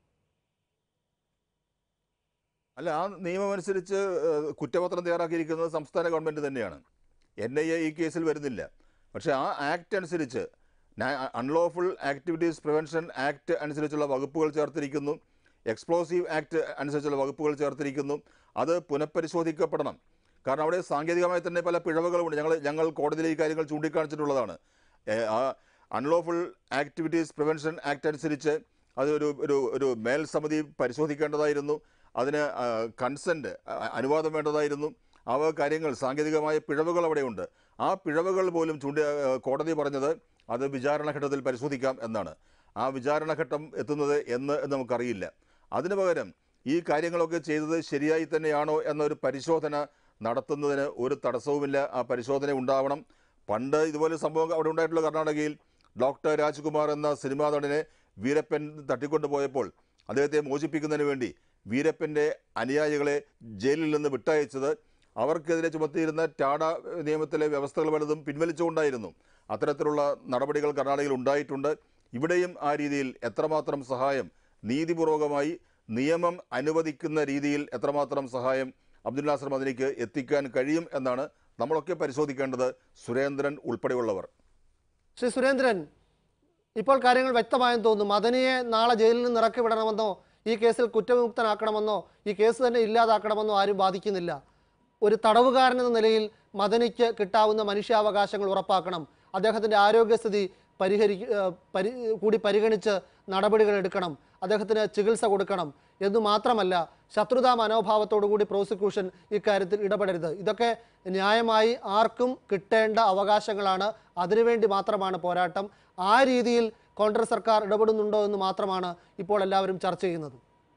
അല്ല ആ നിയമമനുസരിച്ച് ഏഹ്, കുറ്റപത്രം തയ്യാറാക്കിയിരിക്കുന്നത് സംസ്ഥാന ഗവൺമെൻറ് തന്നെയാണ് എൻ ഐ എ ഈ കേസിൽ വരുന്നില്ല പക്ഷേ ആ ആക്ട് അനുസരിച്ച് അൺലോഫുൾ ആക്ടിവിറ്റീസ് പ്രിവെൻഷൻ ആക്ട് അനുസരിച്ചുള്ള വകുപ്പുകൾ ചേർത്തിരിക്കുന്നു എക്സ്പ്ലോസീവ് ആക്ട് അനുസരിച്ചുള്ള വകുപ്പുകൾ ചേർത്തിരിക്കുന്നു അത് പുനഃപരിശോധിക്കപ്പെടണം കാരണം അവിടെ സാങ്കേതികമായി തന്നെ പല പിഴവുകളുമുണ്ട് ഞങ്ങൾ ഞങ്ങൾ കോടതിയിൽ ഈ കാര്യങ്ങൾ ചൂണ്ടിക്കാണിച്ചിട്ടുള്ളതാണ് ഏഹ്, ആ അൺലോഫുൾ ആക്ടിവിറ്റീസ് പ്രിവെൻഷൻ ആക്ട് അനുസരിച്ച് അതൊരു ഒരു ഒരു മേൽസമിതി പരിശോധിക്കേണ്ടതായിരുന്നു അതിന് കൺസെൻറ്റ് അനുവാദം വേണ്ടതായിരുന്നു ആ വക കാര്യങ്ങൾ സാങ്കേതികമായ പിഴവുകൾ അവിടെയുണ്ട് ആ പിഴവുകൾ പോലും ചൂണ്ടി ആ, കോടതി പറഞ്ഞത് അത് വിചാരണഘട്ടത്തിൽ പരിശോധിക്കാം എന്നാണ് ആ വിചാരണഘട്ടം എത്തുന്നത് എന്ന് എന്ന് നമുക്കറിയില്ല അതിനു പകരം ഈ കാര്യങ്ങളൊക്കെ ചെയ്തത് ശരിയായി തന്നെയാണോ എന്നൊരു പരിശോധന നടത്തുന്നതിന് ഒരു തടസ്സവുമില്ല ആ പരിശോധന ഉണ്ടാവണം പണ്ട് ഇതുപോലെ സംഭവം അവിടെ ഉണ്ടായിട്ടുള്ള കർണാടകയിൽ ഡോക്ടർ രാജ്കുമാർ എന്ന സിനിമാ നടനെ വീരപ്പൻ തട്ടിക്കൊണ്ടുപോയപ്പോൾ അദ്ദേഹത്തെ മോചിപ്പിക്കുന്നതിന് വേണ്ടി വീരപ്പൻ്റെ അനുയായികളെ ജയിലിൽ നിന്ന് വിട്ടയച്ചത് അവർക്കെതിരെ ചുമത്തിയിരുന്ന ടാഡ നിയമത്തിലെ വ്യവസ്ഥകൾ പലതും പിൻവലിച്ചുകൊണ്ടായിരുന്നു അത്തരത്തിലുള്ള നടപടികൾ കർണാടകയിൽ ഉണ്ടായിട്ടുണ്ട് ഇവിടെയും ആ രീതിയിൽ എത്രമാത്രം സഹായം നീതിപൂർവകമായി നിയമം അനുവദിക്കുന്ന രീതിയിൽ എത്രമാത്രം സഹായം അബ്ദുൽ നാസർ മദനിക്ക് എത്തിക്കാൻ കഴിയും എന്നാണ് നമ്മളൊക്കെ പരിശോധിക്കേണ്ടത് സുരേന്ദ്രൻ ഉൾപ്പെടെയുള്ളവർ ശ്രീ സുരേന്ദ്രൻ ഇപ്പോൾ കാര്യങ്ങൾ വ്യക്തമായെന്ന് തോന്നുന്നു മദനിയെ നാളെ ജയിലിൽ നിന്ന് ഇറക്കി വിടണമെന്നോ ഈ കേസിൽ കുറ്റവിമുക്തനാക്കണമെന്നോ ഈ കേസ് തന്നെ ഇല്ലാതാക്കണമെന്നോ ആരും ബാധിക്കുന്നില്ല ഒരു തടവുകാരൻ എന്ന നിലയിൽ മദനിക്ക് കിട്ടാവുന്ന മനുഷ്യാവകാശങ്ങൾ ഉറപ്പാക്കണം അദ്ദേഹത്തിൻ്റെ ആരോഗ്യസ്ഥിതി പരിഹരിക്ക ഏഹ് പരി കൂടി പരിഗണിച്ച് നടപടികൾ എടുക്കണം അദ്ദേഹത്തിന് ചികിത്സ കൊടുക്കണം എന്നു മാത്രമല്ല ശത്രുതാ മനോഭാവത്തോടു കൂടി പ്രോസിക്യൂഷൻ ഇക്കാര്യത്തിൽ ഇടപെടരുത് ഇതൊക്കെ ന്യായമായി ആർക്കും കിട്ടേണ്ട അവകാശങ്ങളാണ് അതിനുവേണ്ടി മാത്രമാണ് പോരാട്ടം ആ രീതിയിൽ കോൺഗ്രസ് സർക്കാർ ഇടപെടുന്നുണ്ടോ എന്ന് മാത്രമാണ് ഇപ്പോൾ എല്ലാവരും ചർച്ച ചെയ്യുന്നത്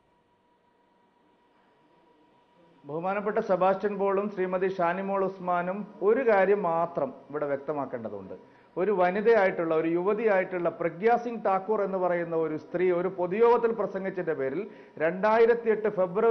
ബഹുമാനപ്പെട്ട സെബാസ്റ്റ്യൻ പോളും ശ്രീമതി ഷാനിമോൾ ഉസ്മാനും ഒരു കാര്യം മാത്രം ഇവിടെ വ്യക്തമാക്കേണ്ടതുണ്ട് ഒരു വനിതയായിട്ടുള്ള ഒരു യുവതിയായിട്ടുള്ള പ്രഗ്യാ സിംഗ് ഠാക്കൂർ എന്ന് പറയുന്ന ഒരു സ്ത്രീ ഒരു പൊതുയോഗത്തിൽ പ്രസംഗിച്ചതിന്റെ പേരിൽ രണ്ടായിരത്തി എട്ട് ഫെബ്രുവരി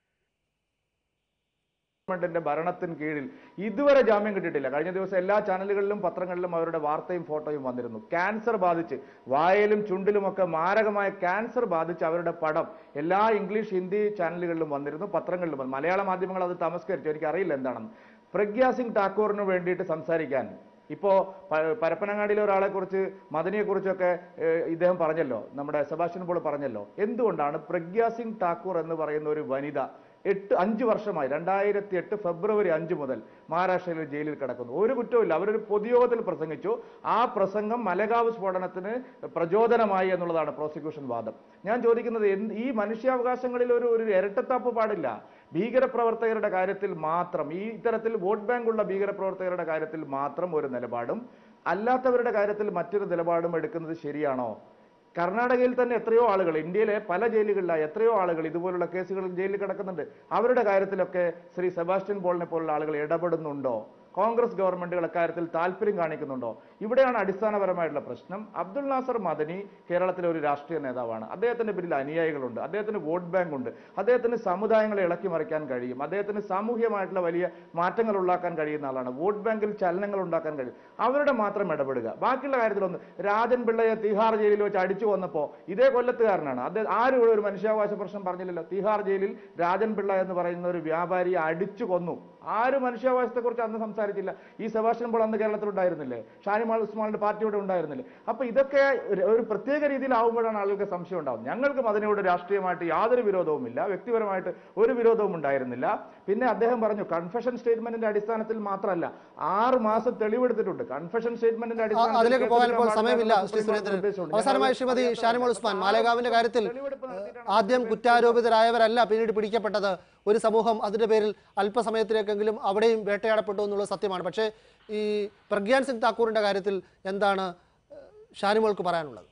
ഗവൺമെന്റിന്റെ ഭരണത്തിന് കീഴിൽ ഇതുവരെ ജാമ്യം കിട്ടിയിട്ടില്ല കഴിഞ്ഞ ദിവസം എല്ലാ ചാനലുകളിലും പത്രങ്ങളിലും അവരുടെ വാർത്തയും ഫോട്ടോയും വന്നിരുന്നു ക്യാൻസർ ബാധിച്ച് വായയിലും ചുണ്ടിലുമൊക്കെ മാരകമായ ക്യാൻസർ ബാധിച്ച് അവരുടെ പടം എല്ലാ ഇംഗ്ലീഷ് ഹിന്ദി ചാനലുകളിലും വന്നിരുന്നു പത്രങ്ങളിലും വന്നു മലയാള മാധ്യമങ്ങൾ അത് തമസ്കരിച്ചു എനിക്ക് അറിയില്ല എന്താണെന്ന് പ്രഗ്യാ സിംഗ് ഠാക്കൂറിന് വേണ്ടിയിട്ട് സംസാരിക്കാൻ ഇപ്പോ പ- പരപ്പനങ്ങാടിയിലെ ഒരാളെ കുറിച്ച് മദനിയെ കുറിച്ചൊക്കെ ഇദ്ദേഹം പറഞ്ഞല്ലോ നമ്മുടെ സെബാസ്റ്റ്യൻ പോൾ പറഞ്ഞല്ലോ എന്തുകൊണ്ടാണ് പ്രഗ്യാ സിംഗ് ഠാക്കൂർ എന്ന് പറയുന്ന ഒരു വനിത എട്ട് അഞ്ച് വർഷമായി രണ്ടായിരത്തി എട്ട് ഫെബ്രുവരി അഞ്ച് മുതൽ മഹാരാഷ്ട്രയിലെ ജയിലിൽ കിടക്കുന്നു ഒരു കുറ്റവുമില്ല അവരൊരു പൊതുയോഗത്തിൽ പ്രസംഗിച്ചു ആ പ്രസംഗം മലകാവ് സ്ഫോടനത്തിന് പ്രചോദനമായി എന്നുള്ളതാണ് പ്രോസിക്യൂഷൻ വാദം ഞാൻ ചോദിക്കുന്നത് എന്ത് ഈ മനുഷ്യാവകാശങ്ങളിൽ ഒരു ഒരു ഇരട്ടത്താപ്പ് പാടില്ല ഭീകരപ്രവർത്തകരുടെ കാര്യത്തിൽ മാത്രം ഈ ഇത്തരത്തിൽ വോട്ട് ബാങ്ക് ഉള്ള ഭീകരപ്രവർത്തകരുടെ കാര്യത്തിൽ മാത്രം ഒരു നിലപാടും അല്ലാത്തവരുടെ കാര്യത്തിൽ മറ്റൊരു നിലപാടും എടുക്കുന്നത് ശരിയാണോ കർണാടകയിൽ തന്നെ എത്രയോ ആളുകൾ ഇന്ത്യയിലെ പല ജയിലുകളിലായി എത്രയോ ആളുകൾ ഇതുപോലുള്ള കേസുകളിൽ ജയിലിൽ കിടക്കുന്നുണ്ട് അവരുടെ കാര്യത്തിലൊക്കെ ശ്രീ സെബാസ്റ്റ്യൻ പോളിനെ പോലുള്ള ആളുകൾ ഇടപെടുന്നുണ്ടോ കോൺഗ്രസ് ഗവൺമെന്റുകൾ അക്കാര്യത്തിൽ താല്പര്യം കാണിക്കുന്നുണ്ടോ ഇവിടെയാണ് അടിസ്ഥാനപരമായിട്ടുള്ള പ്രശ്നം അബ്ദുൾ നാസർ മദനി കേരളത്തിലെ ഒരു രാഷ്ട്രീയ നേതാവാണ് അദ്ദേഹത്തിന്റെ പിന്നിൽ അനുയായികളുണ്ട് അദ്ദേഹത്തിന് വോട്ട് ബാങ്ക് ഉണ്ട് അദ്ദേഹത്തിന് സമുദായങ്ങളെ ഇളക്കി മറിക്കാൻ കഴിയും അദ്ദേഹത്തിന് സാമൂഹ്യമായിട്ടുള്ള വലിയ മാറ്റങ്ങൾ ഉണ്ടാക്കാൻ കഴിയുന്ന ആളാണ് വോട്ട് ബാങ്കിൽ ചലനങ്ങൾ ഉണ്ടാക്കാൻ കഴിയും അവരുടെ മാത്രം ഇടപെടുക ബാക്കിയുള്ള കാര്യത്തിലൊന്ന് രാജൻ പിള്ളയെ തീഹാർ ജയിലിൽ വെച്ച് അടിച്ചു വന്നപ്പോ ഇതേ കൊല്ലത്തുകാരനാണ് അദ്ദേഹം ആരും ഇവിടെ ഒരു മനുഷ്യാവകാശ പ്രശ്നം പറഞ്ഞില്ലല്ലോ തീഹാർ ജയിലിൽ രാജൻ പിള്ള എന്ന് പറയുന്ന ഒരു വ്യാപാരിയെ അടിച്ചു കൊന്നു ആരും മനുഷ്യാവകാശത്തെ കുറിച്ച് അന്ന് സംസാരിച്ചില്ല ഈ സെബാസ്റ്റ്യൻ പോൾ അന്ന് കേരളത്തിൽ ഉണ്ടായിരുന്നില്ലേ ഷാനിമാൾ ഉസ്മാന്റെ പാർട്ടിയോടെ ഉണ്ടായിരുന്നില്ലേ അപ്പൊ ഇതൊക്കെ ഒരു- ഒരു പ്രത്യേക രീതിയിലാവുമ്പോഴാണ് ആളുകൾക്ക് സംശയം ഉണ്ടാവും ഞങ്ങൾക്കും അതിനോട് രാഷ്ട്രീയമായിട്ട് യാതൊരു വിരോധവുമില്ല വ്യക്തിപരമായിട്ട് ഒരു വിരോധവും ഉണ്ടായിരുന്നില്ല പിന്നെ അദ്ദേഹം പറഞ്ഞു കൺഫെഷൻ സ്റ്റേറ്റ്മെന്റിന്റെ അടിസ്ഥാനത്തിൽ മാത്രമല്ല ആറ് മാസം തെളിവെടുത്തിട്ടുണ്ട് കൺഫെഷൻ സ്റ്റേറ്റ്മെന്റിന്റെ ആ, അടിസ്ഥാനത്തിൽ അതിലേക്ക് പോകാൻ ഇപ്പോൾ കേസെടുക്കാൻ സമയമില്ല പാടില്ല ശ്രീ എന്ന് സുരേന്ദ്രൻ ഉദ്ദേശമുണ്ട്. അവസാനമായി ഞങ്ങൾ ശ്രീമതി അറിയാത്ത ഷാനിമോൾ ഉസ്മാൻ മാലേഗാവിന്റെ കാര്യത്തിൽ തെളിവെടുപ്പ് നടത്തിയിട്ടാണ് ആദ്യം കുറ്റാരോപിതരായവരല്ല പിന്നീട് പിടിക്കപ്പെട്ടത് ഒരു സമൂഹം അതിന്റെ പേരിൽ അല്പസമയത്തിലേക്കെങ്കിലും അവിടെയും വേട്ടയാടപ്പെട്ടു എന്നുള്ളത് സത്യമാണ് പക്ഷേ ഈ പ്രഗ്യാൻ സിംഗ് താക്കൂറിന്റെ കാര്യത്തിൽ എന്താണ് ഏഹ്, ഷാനിമോൾക്ക് പറയാനുള്ളത്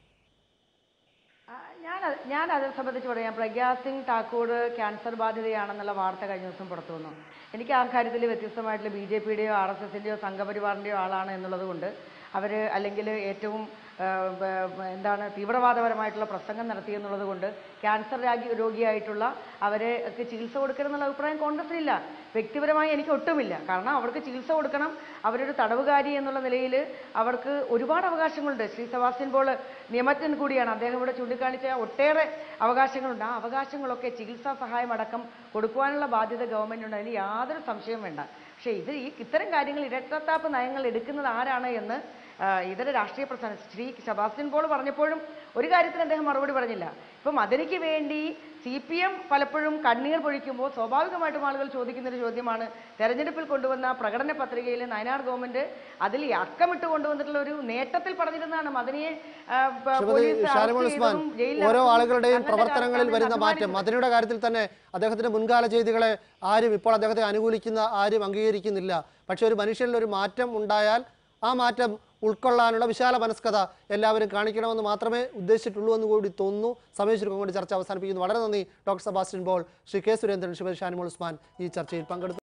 ആ, ഞാൻ അത് ഞാൻ അതിനെ സംബന്ധിച്ച് പറയാം പ്രഗ്യാ സിംഗ് ഠാക്കൂർ ക്യാൻസർ ബാധിതയാണെന്നുള്ള വാർത്ത കഴിഞ്ഞ ദിവസം പുറത്തു വന്നു എനിക്ക് ആ കാര്യത്തിൽ വ്യത്യസ്തമായിട്ടുള്ള ബി ജെ പിയുടെയോ ആർ എസ് എസിൻ്റെയോ സംഘപരിവാറിൻ്റെയോ ആളാണ് എന്നുള്ളത് കൊണ്ട് അവർ അല്ലെങ്കിൽ ഏറ്റവും ആ, ബ- ബ- എന്താണ് തീവ്രവാദപരമായിട്ടുള്ള പ്രസംഗം നടത്തി എന്നുള്ളത് കൊണ്ട് ക്യാൻസർ രാഗി രോഗിയായിട്ടുള്ള അവരെ ഒക്കെ ചികിത്സ കൊടുക്കണം എന്നുള്ള അഭിപ്രായം കോൺഗ്രസിനില്ല വ്യക്തിപരമായി എനിക്ക് ഒട്ടുമില്ല കാരണം അവർക്ക് ചികിത്സ കൊടുക്കണം അവരൊരു തടവുകാരി എന്നുള്ള നിലയിൽ അവർക്ക് ഒരുപാട് അവകാശങ്ങളുണ്ട് ശ്രീ സെബാസ്റ്റ്യൻ പോൾ നിയമജ്ഞൻ കൂടിയാണ് അദ്ദേഹം ഇവിടെ ചൂണ്ടിക്കാണിച്ച ഒട്ടേറെ അവകാശങ്ങളുണ്ട് ആ അവകാശങ്ങളൊക്കെ ചികിത്സാ സഹായം അടക്കം കൊടുക്കുവാനുള്ള ബാധ്യത ഗവൺമെന്റിനുണ്ട് അതിന് യാതൊരു സംശയവും വേണ്ട പക്ഷേ ഇത് ഈ ഇത്തരം കാര്യങ്ങൾ ഇരട്ടത്താപ്പ് നയങ്ങൾ എടുക്കുന്നത് ആരാണ് എന്ന് ആ, ഇതര രാഷ്ട്രീയ പ്രസ്ഥാനം ശ്രീ സെബാസ്റ്റ്യൻ പോൾ പറഞ്ഞപ്പോഴും ഒരു കാര്യത്തിന് അദ്ദേഹം മറുപടി പറഞ്ഞില്ല ഇപ്പം അതിനിക്ക് വേണ്ടി സി പി എം പലപ്പോഴും കണ്ണീർ പൊഴിക്കുമ്പോൾ സ്വാഭാവികമായിട്ടും ആളുകൾ ചോദിക്കുന്ന ഒരു ചോദ്യമാണ് തെരഞ്ഞെടുപ്പിൽ കൊണ്ടുവന്ന പ്രകടന പത്രികയിൽ നയനാർ ഗവൺമെന്റ് അതിൽ അക്കമിട്ട് കൊണ്ടുവന്നിട്ടുള്ള ഒരു നേട്ടത്തിൽ പറഞ്ഞിരുന്നതാണ് മദനിയെ ആ, പ- ശ്രീമതി പോലീസ് അറസ്റ്റ് ഷാനിമോൾ ഉസ്മാൻ ചെയ്തതും ജയിലിൽ ഓരോ അടച്ചതും ആളുകളുടെയും അങ്ങനത്തെ പ്രവർത്തനങ്ങളിൽ കാര്യമാണ് വരുന്ന മാറ്റം അഭിമാനിക്കുന്നത്. മദനിയുടെ കാര്യത്തിൽ തന്നെ അദ്ദേഹത്തിന്റെ മുൻകാല ചെയ്തികളെ ആരും ഇപ്പോൾ അദ്ദേഹത്തെ അനുകൂലിക്കുന്ന ആരും അംഗീകരിക്കുന്നില്ല പക്ഷെ ഒരു മനുഷ്യനിൽ ഒരു മാറ്റം ഉണ്ടായാൽ ആ മാറ്റം ഉൾക്കൊള്ളാനുള്ള വിശാല മനസ്കത എല്ലാവരും കാണിക്കണമെന്ന് മാത്രമേ ഉദ്ദേശിച്ചിട്ടുള്ളൂ എന്ന് കൂടി തോന്നുന്നു സമയ ചുരുക്കം കൊണ്ട് ചർച്ച അവസാനിപ്പിക്കുന്നു വളരെ നന്ദി ഡോക്ടർ സെബാസ്റ്റ്യൻ പോൾ ശ്രീ കെ സുരേന്ദ്രൻ ശിവ ഷാനിമോൾ ഉസ്മാൻ ഈ ചർച്ചയിൽ പങ്കെടുത്തു